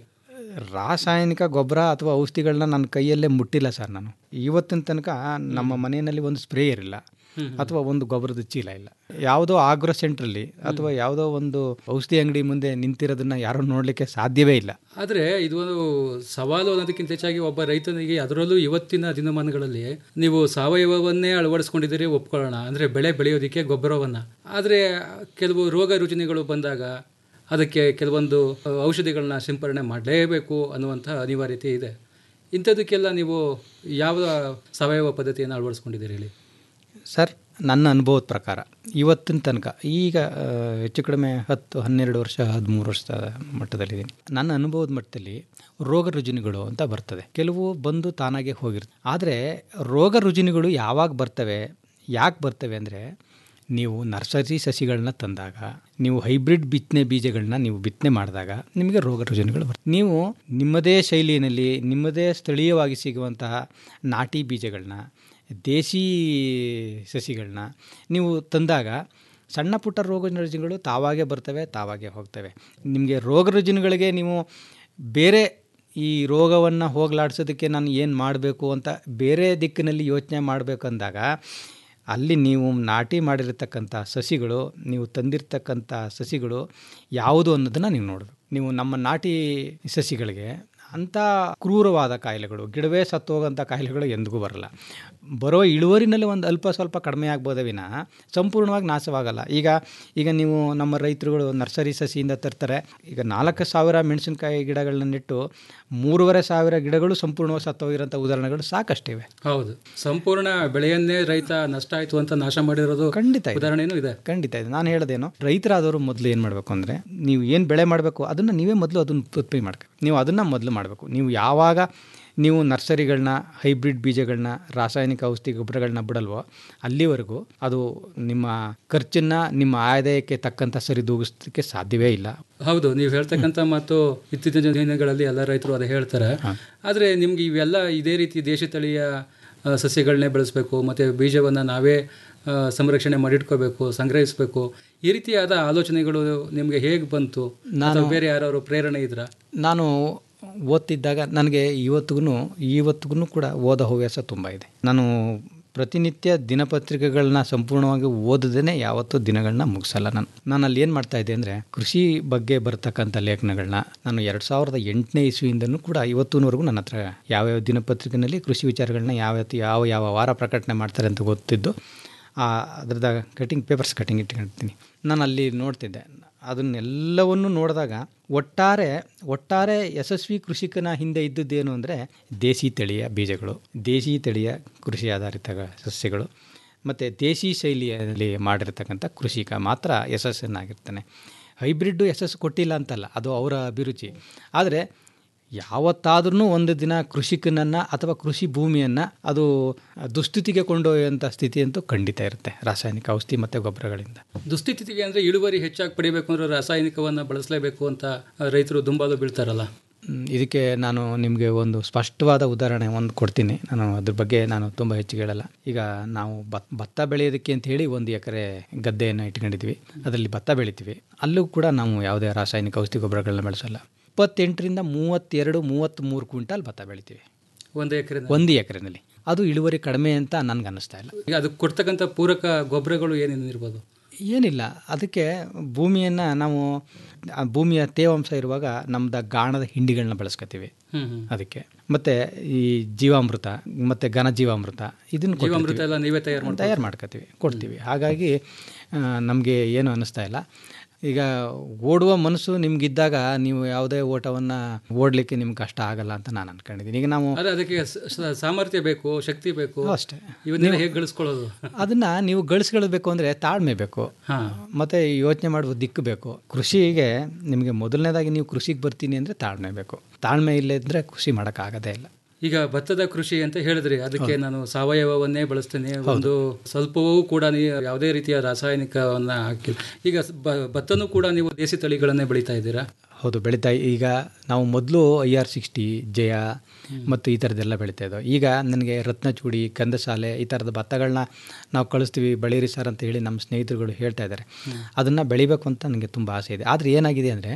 ರಾಸಾಯನಿಕ ಗೊಬ್ಬರ ಅಥವಾ ಔಷಧಿಗಳನ್ನ ನನ್ನ ಕೈಯಲ್ಲೇ ಮುಟ್ಟಿಲ್ಲ ಸರ್ ನಾನು ಇವತ್ತಿನ ತನಕ ನಮ್ಮ ಮನೆಯಲ್ಲಿ ಒಂದು ಸ್ಪ್ರೇ ಇರಲಿಲ್ಲ ಅಥವಾ ಒಂದು ಗೊಬ್ಬರದ ಚೀಲ ಇಲ್ಲ ಯಾವುದೋ ಆಗ್ರೋ ಸೆಂಟ್ರಲ್ಲಿ ಅಥವಾ ಯಾವುದೋ ಒಂದು ಔಷಧಿ ಅಂಗಡಿ ಮುಂದೆ ನಿಂತಿರೋದನ್ನ ಯಾರೂ ನೋಡಲಿಕ್ಕೆ ಸಾಧ್ಯವೇ ಇಲ್ಲ ಆದರೆ ಇದು ಒಂದು ಸವಾಲು ಅನ್ನೋದಕ್ಕಿಂತ ಹೆಚ್ಚಾಗಿ ಒಬ್ಬ ರೈತನಿಗೆ ಅದರಲ್ಲೂ ಇವತ್ತಿನ ದಿನಮಾನಗಳಲ್ಲಿ ನೀವು ಸಾವಯವವನ್ನೇ ಅಳವಡಿಸ್ಕೊಂಡಿದ್ದೀರಿ ಒಪ್ಕೊಳ್ಳೋಣ ಅಂದರೆ ಬೆಳೆ ಬೆಳೆಯೋದಕ್ಕೆ ಗೊಬ್ಬರವನ್ನು ಆದರೆ ಕೆಲವು ರೋಗ ರುಜಿನಗಳು ಬಂದಾಗ ಅದಕ್ಕೆ ಕೆಲವೊಂದು ಅ, ಔಷಧಿಗಳನ್ನ ಸಿಂಪರಣೆ ಮಾಡಲೇಬೇಕು ಅನ್ನುವಂಥ ಅನಿವಾರ್ಯತೆ ಇದೆ ಇಂಥದಕ್ಕೆಲ್ಲ ನೀವು ಯಾವ ಸಾವಯವ ಪದ್ಧತಿಯನ್ನು ಅಳವಡಿಸ್ಕೊಂಡಿದ್ದೀರಿ ಹೇಳಿ ಸರ್ ನನ್ನ ಅನುಭವದ ಪ್ರಕಾರ ಇವತ್ತಿನ ತನಕ ಈಗ ಆ, ಹೆಚ್ಚು ಕಡಿಮೆ ಹತ್ತು ಹನ್ನೆರಡು ವರ್ಷ ಹದಿಮೂರು ವರ್ಷದ ಮಟ್ಟದಲ್ಲಿದ್ದೀನಿ ನನ್ನ ಅನುಭವದ ಮಟ್ಟದಲ್ಲಿ ರೋಗ ರುಜಿನಗಳು ಅಂತ ಬರ್ತದೆ ಕೆಲವು ಬಂದು ತಾನಾಗೆ ಹೋಗಿರ್ತವೆ ಆದರೆ ರೋಗ ರುಜಿನಗಳು ಯಾವಾಗ ಬರ್ತವೆ ಯಾಕೆ ಬರ್ತವೆ ಅಂದರೆ ನೀವು ನರ್ಸರಿ ಸಸಿಗಳನ್ನ ತಂದಾಗ ನೀವು ಹೈಬ್ರಿಡ್ ಬಿತ್ತನೆ ಬೀಜಗಳನ್ನ ನೀವು ಬಿತ್ತನೆ ಮಾಡಿದಾಗ ನಿಮಗೆ ರೋಗ ರುಜಿನಗಳು ಬರ್ತವೆ ನೀವು ನಿಮ್ಮದೇ ಶೈಲಿಯಲ್ಲಿ ನಿಮ್ಮದೇ ಸ್ಥಳೀಯವಾಗಿ ಸಿಗುವಂತಹ ನಾಟಿ ಬೀಜಗಳನ್ನ ದೇಸಿ ಸಸಿಗಳನ್ನ ನೀವು ತಂದಾಗ ಸಣ್ಣ ಪುಟ್ಟ ರೋಗ ರುಜಿನಗಳು ತಾವಾಗೇ ಬರ್ತವೆ ತಾವಾಗೇ ಹೋಗ್ತವೆ ನಿಮಗೆ ರೋಗ ರುಜಿನಗಳಿಗೆ ನೀವು ಬೇರೆ ಈ ರೋಗವನ್ನು ಹೋಗಲಾಡಿಸೋದಕ್ಕೆ ನಾನು ಏನು ಮಾಡಬೇಕು ಅಂತ ಬೇರೆ ದಿಕ್ಕಿನಲ್ಲಿ ಯೋಚನೆ ಮಾಡಬೇಕಂದಾಗ ಅಲ್ಲಿ ನೀವು ನಾಟಿ ಮಾಡಿರ್ತಕ್ಕಂಥ ಸಸಿಗಳು ನೀವು ತಂದಿರ್ತಕ್ಕಂಥ ಸಸಿಗಳು ಯಾವುದು ಅನ್ನೋದನ್ನು ನೀವು ನೋಡಬೇಕು ನೀವು ನಮ್ಮ ನಾಟಿ ಸಸಿಗಳಿಗೆ ಅಂಥ ಕ್ರೂರವಾದ ಕಾಯಿಲೆಗಳು ಗಿಡವೇ ಸತ್ತೋಗೋಂಥ ಕಾಯಿಲೆಗಳು ಎಂದಿಗೂ ಬರಲ್ಲ ಬರೋ ಇಳುವರಿನಲ್ಲಿ ಒಂದು ಅಲ್ಪ ಸ್ವಲ್ಪ ಕಡಿಮೆ ಆಗ್ಬೋದೇ ವಿನ ಸಂಪೂರ್ಣವಾಗಿ ನಾಶವಾಗಲ್ಲ ಈಗ ಈಗ ನೀವು ನಮ್ಮ ರೈತರುಗಳು ನರ್ಸರಿ ಸಸಿಯಿಂದ ತರ್ತಾರೆ ಈಗ ನಾಲ್ಕು ಸಾವಿರ ಮೆಣಸಿನಕಾಯಿ ಗಿಡಗಳನ್ನ ನೆಟ್ಟು ಮೂರುವರೆ ಸಾವಿರ ಗಿಡಗಳು ಸಂಪೂರ್ಣವಾಗಿ ಸತ್ತೋಗಿರೋಂಥ ಉದಾಹರಣೆಗಳು ಸಾಕಷ್ಟಿವೆ ಹೌದು ಸಂಪೂರ್ಣ ಬೆಳೆಯನ್ನೇ ರೈತ ನಷ್ಟ ಆಯಿತು ಅಂತ ನಾಶ ಮಾಡಿರೋದು ಖಂಡಿತ ಇದೆ. ಉದಾಹರಣೆನೂ ಇದೆ ಖಂಡಿತ ಇದೆ ನಾನು ಹೇಳೋದೇನು ರೈತರಾದವರು ಮೊದಲು ಏನು ಮಾಡಬೇಕು ಅಂದರೆ ನೀವು ಏನು ಬೆಳೆ ಮಾಡಬೇಕು ಅದನ್ನು ನೀವೇ ಮೊದಲು ಅದನ್ನು ಉತ್ಪತ್ತಿ ಮಾಡ್ಬೇಕು ನೀವು ಅದನ್ನು ಮೊದಲು ಮಾಡಬೇಕು ನೀವು ಯಾವಾಗ ನೀವು ನರ್ಸರಿಗಳನ್ನ ಹೈಬ್ರಿಡ್ ಬೀಜಗಳನ್ನ ರಾಸಾಯನಿಕ ಔಷಧಿ ಗೊಬ್ಬರಗಳನ್ನ ಬಿಡಲ್ವೋ ಅಲ್ಲಿವರೆಗೂ ಅದು ನಿಮ್ಮ ಖರ್ಚನ್ನು ನಿಮ್ಮ ಆದಾಯಕ್ಕೆ ತಕ್ಕಂಥ ಸರಿದೂಗಿಸೋದಕ್ಕೆ ಸಾಧ್ಯವೇ ಇಲ್ಲ ಹೌದು ನೀವು ಹೇಳ್ತಕ್ಕಂಥ ಮಾತು ಇತ್ತೀಚಿನ ದಿನಗಳಲ್ಲಿ ಎಲ್ಲ ರೈತರು ಅದೇ ಹೇಳ್ತಾರೆ ಆದರೆ ನಿಮ್ಗೆ ಇವೆಲ್ಲ ಇದೇ ರೀತಿ ದೇಶಿ ತಳಿಯ ಆ, ಸಸ್ಯಗಳನ್ನೇ ಬೆಳೆಸಬೇಕು ಮತ್ತು ಬೀಜವನ್ನು ನಾವೇ ಆ, ಸಂರಕ್ಷಣೆ ಮಾಡಿಟ್ಕೋಬೇಕು ಸಂಗ್ರಹಿಸಬೇಕು ಈ ರೀತಿಯಾದ ಆಲೋಚನೆಗಳು ನಿಮಗೆ ಹೇಗೆ ಬಂತು ಅಥವಾ ಬೇರೆ ಯಾರು ಪ್ರೇರಣೆ ಇದ್ರಾ ನಾನು ಓದ್ತಿದ್ದಾಗ ನನಗೆ ಇವತ್ತಿಗೂ ಇವತ್ತಿಗೂ ಕೂಡ ಓದೋ ಹವ್ಯಾಸ ತುಂಬ ಇದೆ ನಾನು ಪ್ರತಿನಿತ್ಯ ದಿನಪತ್ರಿಕೆಗಳನ್ನ ಸಂಪೂರ್ಣವಾಗಿ ಓದದೇ ಯಾವತ್ತೂ ದಿನಗಳನ್ನ ಮುಗಿಸಲ್ಲ ನಾನು ನಾನು ಅಲ್ಲಿ ಏನು ಮಾಡ್ತಾ ಇದ್ದೆ ಅಂದರೆ ಕೃಷಿ ಬಗ್ಗೆ ಬರ್ತಕ್ಕಂಥ ಲೇಖನಗಳನ್ನ ನಾನು ಎರಡು ಸಾವಿರದ ಎಂಟನೇ ಇಸ್ವಿಯಿಂದನೂ ಕೂಡ ಇವತ್ತಿನವರೆಗೂ ನನ್ನ ಹತ್ರ ಯಾವ್ಯಾವ ದಿನಪತ್ರಿಕೆಯಲ್ಲಿ ಕೃಷಿ ವಿಚಾರಗಳನ್ನ ಯಾವ ಯಾವ ಯಾವ ವಾರ ಪ್ರಕಟಣೆ ಮಾಡ್ತಾರೆ ಅಂತ ಗೊತ್ತಿದ್ದು ಆ ಅದ್ರದ ಕಟಿಂಗ್ ಪೇಪರ್ಸ್ ಕಟಿಂಗ್ ಇಟ್ಕೊಂಡಿರ್ತೀನಿ ನಾನು ಅಲ್ಲಿ ನೋಡ್ತಿದ್ದೆ ಅದನ್ನೆಲ್ಲವನ್ನು ನೋಡಿದಾಗ ಒಟ್ಟಾರೆ ಒಟ್ಟಾರೆ ಯಶಸ್ವಿ ಕೃಷಿಕನ ಹಿಂದೆ ಇದ್ದದ್ದೇನು ಅಂದರೆ ದೇಸಿ ತಳಿಯ ಬೀಜಗಳು ದೇಸಿ ತಳಿಯ ಕೃಷಿ ಆಧಾರಿತ ಸಸ್ಯಗಳು ಮತ್ತು ದೇಸಿ ಶೈಲಿಯಲ್ಲಿ ಮಾಡಿರ್ತಕ್ಕಂಥ ಕೃಷಿಕ ಮಾತ್ರ ಯಶಸ್ಸನ್ನಾಗಿರ್ತಾನೆ ಹೈಬ್ರಿಡ್ಡು ಯಶಸ್ಸು ಕೊಟ್ಟಿಲ್ಲ ಅಂತಲ್ಲ ಅದು ಅವರ ಅಭಿರುಚಿ ಆದರೆ ಯಾವತ್ತಾದ್ರೂ ಒಂದು ದಿನ ಕೃಷಿಕನನ್ನು ಅಥವಾ ಕೃಷಿ ಭೂಮಿಯನ್ನು ಅದು ದುಸ್ಥಿತಿಗೆ ಕೊಂಡೊಯ್ಯುವಂಥ ಸ್ಥಿತಿ ಅಂತೂ ಖಂಡಿತ ಇರುತ್ತೆ ರಾಸಾಯನಿಕ ಔಷಧಿ ಮತ್ತು ಗೊಬ್ಬರಗಳಿಂದ ದುಸ್ಥಿತಿಗೆ ಅಂದರೆ ಇಳುವರಿ ಹೆಚ್ಚಾಗಿ ಪಡಿಬೇಕು ಅಂದರೆ ರಾಸಾಯನಿಕವನ್ನು ಬಳಸಲೇಬೇಕು ಅಂತ ಆ, ರೈತರು ದುಂಬಾಲು ಬೀಳ್ತಾರಲ್ಲ ಹ್ಮ್, ಇದಕ್ಕೆ ನಾನು ನಿಮಗೆ ಒಂದು ಸ್ಪಷ್ಟವಾದ ಉದಾಹರಣೆ ಒಂದು ಕೊಡ್ತೀನಿ ನಾನು ಅದ್ರ ಬಗ್ಗೆ ನಾನು ತುಂಬ ಹೆಚ್ಚಿಗೆ ಹೇಳಲ್ಲ ಈಗ ನಾವು ಭತ್ ಭತ್ತ ಬೆಳೆಯೋದಕ್ಕೆ ಅಂತ ಹೇಳಿ ಒಂದು ಎಕರೆ ಗದ್ದೆಯನ್ನು ಇಟ್ಕೊಂಡಿದ್ವಿ ಅದರಲ್ಲಿ ಭತ್ತ ಬೆಳಿತೀವಿ ಅಲ್ಲೂ ಕೂಡ ನಾವು ಯಾವುದೇ ರಾಸಾಯನಿಕ ಔಷಧಿ ಗೊಬ್ಬರಗಳನ್ನ ಬಳಸಲ್ಲ ಇಪ್ಪತ್ತೆಂಟರಿಂದ ಮೂವತ್ತೆರಡು ಮೂವತ್ತ್ಮೂರು ಕ್ವಿಂಟಾಲ್ ಭತ್ತ ಬೆಳಿತೀವಿ ಒಂದು ಎಕರೆ ಒಂದು ಎಕರೆನಲ್ಲಿ ಅದು ಇಳುವರಿ ಕಡಿಮೆ ಅಂತ ನನಗೆ ಅನ್ನಿಸ್ತಾ ಇಲ್ಲ ಈಗ ಅದಕ್ಕೆ ಕೊಡ್ತಕ್ಕಂಥ ಪೂರಕ ಗೊಬ್ಬರಗಳು ಏನೇನು ಇರ್ಬೋದು ಏನಿಲ್ಲ ಅದಕ್ಕೆ ಭೂಮಿಯನ್ನು ನಾವು ಆ ಭೂಮಿಯ ತೇವಾಂಶ ಇರುವಾಗ ನಮ್ದು ಗಾಣದ ಹಿಂಡಿಗಳನ್ನ ಬಳಸ್ಕೊತೀವಿ ಹ್ಮ್, ಹ್ಮ್. ಅದಕ್ಕೆ ಮತ್ತು ಈ ಜೀವಾಮೃತ ಮತ್ತು ಘನ ಜೀವಾಮೃತ ಇದನ್ನು ಜೀವಾಮೃತ ಎಲ್ಲ ನೀವೇ ತಯಾರು ಮಾಡ್ಕೊತೀರಾ? ತಯಾರು ಮಾಡ್ಕೊತೀವಿ ಕೊಡ್ತೀವಿ ಹಾಗಾಗಿ ನಮಗೆ ಏನು ಅನ್ನಿಸ್ತಾ ಇಲ್ಲ ಈಗ ಓಡುವ ಮನಸ್ಸು ನಿಮ್ಗಿದ್ದಾಗ ನೀವು ಯಾವುದೇ ಓಟವನ್ನು ಓಡಲಿಕ್ಕೆ ನಿಮ್ಗೆ ಕಷ್ಟ ಆಗಲ್ಲ ಅಂತ ನಾನು ಅನ್ಕೊಂಡಿದ್ದೀನಿ ಈಗ ನಾವು ಅದೇ ಅದಕ್ಕೆ ಸ- ಸ- ಸಾಮರ್ಥ್ಯ ಬೇಕು ಶಕ್ತಿ ಬೇಕು ಅಷ್ಟೇ. ಇವನ್ನೆಲ್ಲ ಹೇಗೆ ಗಳಿಸ್ಕೊಳ್ಳೋದು ಅದನ್ನ ನೀವು ಗಳಿಸ್ಕೊಳ್ಬೇಕು ಅಂದರೆ ತಾಳ್ಮೆ ಬೇಕು ಮತ್ತು ಯೋಚನೆ ಮಾಡುವ ದಿಕ್ಕು ಬೇಕು ಕೃಷಿಗೆ ನಿಮಗೆ ಮೊದಲನೇದಾಗಿ ನೀವು ಕೃಷಿಗೆ ಬರ್ತೀನಿ ಅಂದರೆ ತಾಳ್ಮೆ ಬೇಕು ತಾಳ್ಮೆ ಇಲ್ಲದ್ರೆ ಕೃಷಿ ಮಾಡೋಕ್ಕಾಗೋದೇ ಇಲ್ಲ ಈಗ ಭತ್ತದ ಕೃಷಿ ಅಂತ ಹೇಳಿದ್ರಿ ಅದಕ್ಕೆ ನಾನು ಸಾವಯವವನ್ನೇ ಬಳಸ್ತೇನೆ ಒಂದು ಸ್ವಲ್ಪವೂ ಕೂಡ ನೀವು ಯಾವುದೇ ರೀತಿಯ ರಾಸಾಯನಿಕವನ್ನ ಹಾಕಿಲ್ಲ ಈಗ ಸ- ಬ- ಭತ್ತನೂ ಕೂಡ ನೀವು ದೇಸಿ ತಳಿಗಳನ್ನೇ ಬೆಳೀತಾ ಇದ್ದೀರಾ ಹೌದು ಬೆಳೀತಾ ಈಗ ನಾವು ಮೊದಲು ಐ ಆರ್ ಸಿಕ್ಸ್ಟಿ ಜಯ ಮತ್ತು ಈ ಥರದ್ದೆಲ್ಲ ಬೆಳೀತಾ ಇದ್ದೋ ಈಗ ನನಗೆ ರತ್ನಚೂಡಿ ಕಂದಸಾಲೆ ಈ ಥರದ ಭತ್ತಗಳನ್ನ ನಾವು ಕಳಿಸ್ತೀವಿ ಬೆಳೀರಿ ಸರ್ ಅಂತ ಹೇಳಿ ನಮ್ಮ ಸ್ನೇಹಿತರುಗಳು ಹೇಳ್ತಾ ಇದ್ದಾರೆ ಅದನ್ನು ಬೆಳಿಬೇಕು ಅಂತ ನನಗೆ ತುಂಬ ಆಸೆ ಇದೆ ಆದರೆ ಏನಾಗಿದೆ ಅಂದರೆ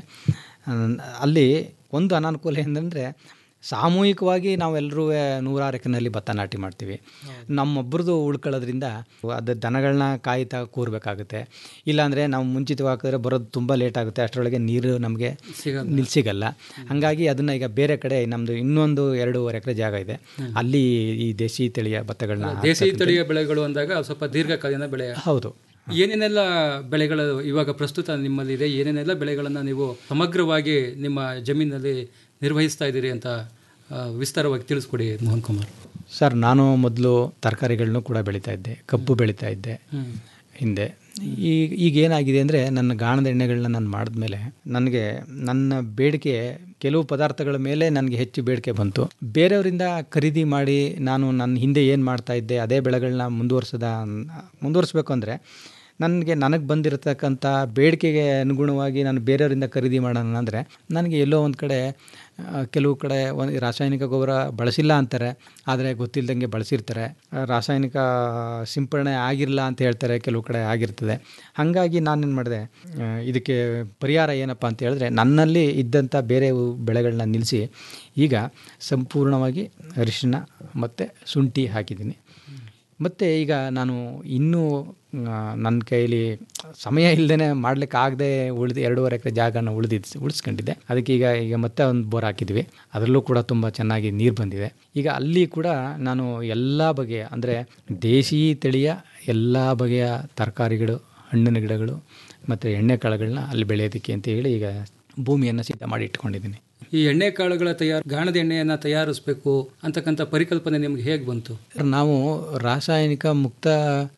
ಅಲ್ಲಿ ಒಂದು ಅನಾನುಕೂಲ ಏನಂದರೆ ಸಾಮೂಹಿಕವಾಗಿ ನಾವೆಲ್ಲರೂ ನೂರಾರು ಎಕರೆನಲ್ಲಿ ಭತ್ತ ನಾಟಿ ಮಾಡ್ತೀವಿ ನಮ್ಮೊಬ್ಬರದು ಉಳ್ಕೊಳ್ಳೋದ್ರಿಂದ ಅದು ದನಗಳನ್ನ ಕಾಯ್ತಾ ಕೂರಬೇಕಾಗುತ್ತೆ ಇಲ್ಲಾಂದರೆ ನಾವು ಮುಂಚಿತವಾಗಿ ಹಾಕಿದ್ರೆ ಬರೋದು ತುಂಬ ಲೇಟ್ ಆಗುತ್ತೆ ಅಷ್ಟರೊಳಗೆ ನೀರು ನಮಗೆ ನಿಲ್ ಸಿಗಲ್ಲ ಹಾಗಾಗಿ ಅದನ್ನು ಈಗ ಬೇರೆ ಕಡೆ ನಮ್ಮದು ಇನ್ನೊಂದು ಎರಡೂವರೆ ಎಕರೆ ಜಾಗ ಇದೆ ಅಲ್ಲಿ ಈ ದೇಸಿ ತಳಿಯ ಭತ್ತಗಳನ್ನ ದೇಸಿ ತಳಿಯ ಬೆಳೆಗಳು ಅಂದಾಗ ಅದು ಸ್ವಲ್ಪ ದೀರ್ಘಕಾಲೀನ ಬೆಳೆ ಹೌದು ಏನೇನೆಲ್ಲ ಬೆಳೆಗಳು ಇವಾಗ ಪ್ರಸ್ತುತ ನಿಮ್ಮಲ್ಲಿದೆ ಏನೇನೆಲ್ಲ ಬೆಳೆಗಳನ್ನು ನೀವು ಸಮಗ್ರವಾಗಿ ನಿಮ್ಮ ಜಮೀನಲ್ಲಿ ನಿರ್ವಹಿಸ್ತಾ ಇದ್ದೀರಿ ಅಂತ ಆ, ವಿಸ್ತಾರವಾಗಿ ತಿಳಿಸ್ಕೊಡಿ ಮೋಹನ್ ಕುಮಾರ್ ಸರ್ ನಾನು ಮೊದಲು ತರಕಾರಿಗಳನ್ನೂ ಕೂಡ ಬೆಳೀತಾ ಇದ್ದೆ ಕಬ್ಬು ಬೆಳೀತಾ ಇದ್ದೆ ಹಿಂದೆ ಈಗ ಈಗ ಏನಾಗಿದೆ ಅಂದರೆ ನನ್ನ ಗಾಣದ ಎಣ್ಣೆಗಳನ್ನ ನಾನು ಮಾಡಿದ್ಮೇಲೆ ನನಗೆ ನನ್ನ ಬೇಡಿಕೆ ಕೆಲವು ಪದಾರ್ಥಗಳ ಮೇಲೆ ನನಗೆ ಹೆಚ್ಚು ಬೇಡಿಕೆ ಬಂತು ಬೇರೆಯವರಿಂದ ಖರೀದಿ ಮಾಡಿ ನಾನು ನನ್ನ ಹಿಂದೆ ಏನು ಮಾಡ್ತಾ ಇದ್ದೆ ಅದೇ ಬೆಳೆಗಳನ್ನ ಮುಂದುವರ್ಸದ ಮುಂದುವರಿಸ್ಬೇಕು ಅಂದರೆ ನನಗೆ ನನಗೆ ಬಂದಿರತಕ್ಕಂಥ ಬೇಡಿಕೆಗೆ ಅನುಗುಣವಾಗಿ ನಾನು ಬೇರೆಯವರಿಂದ ಖರೀದಿ ಮಾಡೋಣ ಅಂದರೆ ನನಗೆ ಎಲ್ಲೋ ಒಂದು ಕಡೆ ಆ, ಕೆಲವು ಕಡೆ ಒಂದು ರಾಸಾಯನಿಕ ಗೊಬ್ಬರ ಬಳಸಿಲ್ಲ ಅಂತಾರೆ ಆದರೆ ಗೊತ್ತಿಲ್ಲದಂಗೆ ಬಳಸಿರ್ತಾರೆ ಆ, ರಾಸಾಯನಿಕ ಸಿಂಪಡಣೆ ಆಗಿರಲ್ಲ ಅಂತ ಹೇಳ್ತಾರೆ ಕೆಲವು ಕಡೆ ಆಗಿರ್ತದೆ ಹಾಗಾಗಿ ನಾನೇನು ಮಾಡಿದೆ ಆ, ಇದಕ್ಕೆ ಪರಿಹಾರ ಏನಪ್ಪ ಅಂತ ಹೇಳಿದ್ರೆ ನನ್ನಲ್ಲಿ ಇದ್ದಂಥ ಬೇರೆ ಬೆಳೆಗಳನ್ನ ನಿಲ್ಲಿಸಿ ಈಗ ಸಂಪೂರ್ಣವಾಗಿ ಅರಿಶಿಣ ಮತ್ತು ಶುಂಠಿ ಹಾಕಿದ್ದೀನಿ ಮತ್ತು ಈಗ ನಾನು ಇನ್ನೂ ಆ, ನನ್ನ ಕೈಲಿ ಸಮಯ ಇಲ್ಲದೇ ಮಾಡ್ಲಿಕ್ಕೆ ಆಗದೆ ಉಳಿದು ಎರಡೂವರೆ ಎಕರೆ ಜಾಗನ ಉಳಿದಿದ್ದು ಉಳಿಸ್ಕೊಂಡಿದ್ದೆ ಅದಕ್ಕೆ ಈಗ ಈಗ ಮತ್ತೆ ಒಂದು ಬೋರ್ ಹಾಕಿದ್ವಿ ಅದರಲ್ಲೂ ಕೂಡ ತುಂಬ ಚೆನ್ನಾಗಿ ನೀರು ಬಂದಿದೆ ಈಗ ಅಲ್ಲಿ ಕೂಡ ನಾನು ಎಲ್ಲ ಬಗೆಯ ಅಂದರೆ ದೇಶಿ ತಳಿಯ ಎಲ್ಲ ಬಗೆಯ ತರಕಾರಿಗಳು ಹಣ್ಣಿನ ಗಿಡಗಳು ಮತ್ತು ಎಣ್ಣೆ ಕಾಳುಗಳನ್ನ ಅಲ್ಲಿ ಬೆಳೆಯೋದಕ್ಕೆ ಅಂತ ಹೇಳಿ ಈಗ ಭೂಮಿಯನ್ನು ಸಿದ್ಧ ಮಾಡಿ ಇಟ್ಕೊಂಡಿದ್ದೀನಿ ಈ ಎಣ್ಣೆ ಕಾಳುಗಳ ತಯಾರು ಗಾಣದ ಎಣ್ಣೆಯನ್ನು ತಯಾರಿಸಬೇಕು ಅಂತಕ್ಕಂಥ ಪರಿಕಲ್ಪನೆ ನಿಮ್ಗೆ ಹೇಗೆ ಬಂತು ನಾವು ರಾಸಾಯನಿಕ ಮುಕ್ತ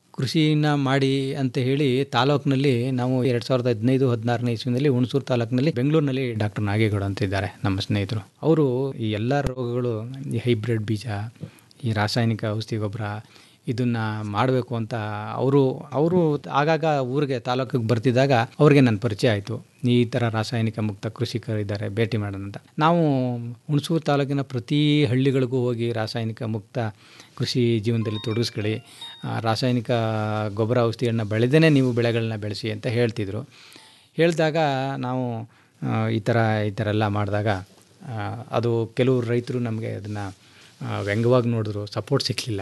ಕೃಷಿನ ಮಾಡಿ ಅಂತ ಹೇಳಿ ತಾಲೂಕಿನಲ್ಲಿ ನಾವು ಎರಡು ಸಾವಿರದ ಹದಿನೈದು ಹದಿನಾರನೇ ಇಸ್ವಿನಲ್ಲಿ ಹುಣಸೂರು ತಾಲೂಕಿನಲ್ಲಿ ಬೆಂಗಳೂರಿನಲ್ಲಿ ಡಾಕ್ಟರ್ ನಾಗೇಗೌಡ ಅಂತ ಇದ್ದಾರೆ ನಮ್ಮ ಸ್ನೇಹಿತರು ಅವರು ಈ ಎಲ್ಲ ರೋಗಗಳು ಈ ಹೈಬ್ರಿಡ್ ಬೀಜ ಈ ರಾಸಾಯನಿಕ ಔಷಧಿ ಗೊಬ್ಬರ ಇದನ್ನು ಮಾಡಬೇಕು ಅಂತ ಅವರು ಅವರು ಆಗಾಗ ಊರಿಗೆ ತಾಲೂಕಿಗೆ ಬರ್ತಿದ್ದಾಗ ಅವ್ರಿಗೆ ನನ್ನ ಪರಿಚಯ ಆಯಿತು ಈ ಥರ ರಾಸಾಯನಿಕ ಮುಕ್ತ ಕೃಷಿಕರಿದ್ದಾರೆ ಭೇಟಿ ಮಾಡೋಣ ಅಂತ ನಾವು ಹುಣಸೂರು ತಾಲೂಕಿನ ಪ್ರತಿ ಹಳ್ಳಿಗಳಿಗೂ ಹೋಗಿ ರಾಸಾಯನಿಕ ಮುಕ್ತ ಕೃಷಿ ಜೀವನದಲ್ಲಿ ತೊಡಗಿಸ್ಕೊಳ್ಳಿ ಆ, ರಾಸಾಯನಿಕ ಗೊಬ್ಬರ ಔಷಧಿಗಳನ್ನ ಬೆಳೆದೇ ನೀವು ಬೆಳೆಗಳನ್ನ ಬೆಳೆಸಿ ಅಂತ ಹೇಳ್ತಿದ್ರು ಹೇಳಿದಾಗ ನಾವು ಆ, ಈ ಥರ ಈ ಥರ ಎಲ್ಲ ಮಾಡಿದಾಗ ಆ, ಅದು ಕೆಲವು ರೈತರು ನಮಗೆ ಅದನ್ನು ವ್ಯಂಗ್ಯವಾಗಿ ನೋಡಿದ್ರು ಸಪೋರ್ಟ್ ಸಿಕ್ಕಲಿಲ್ಲ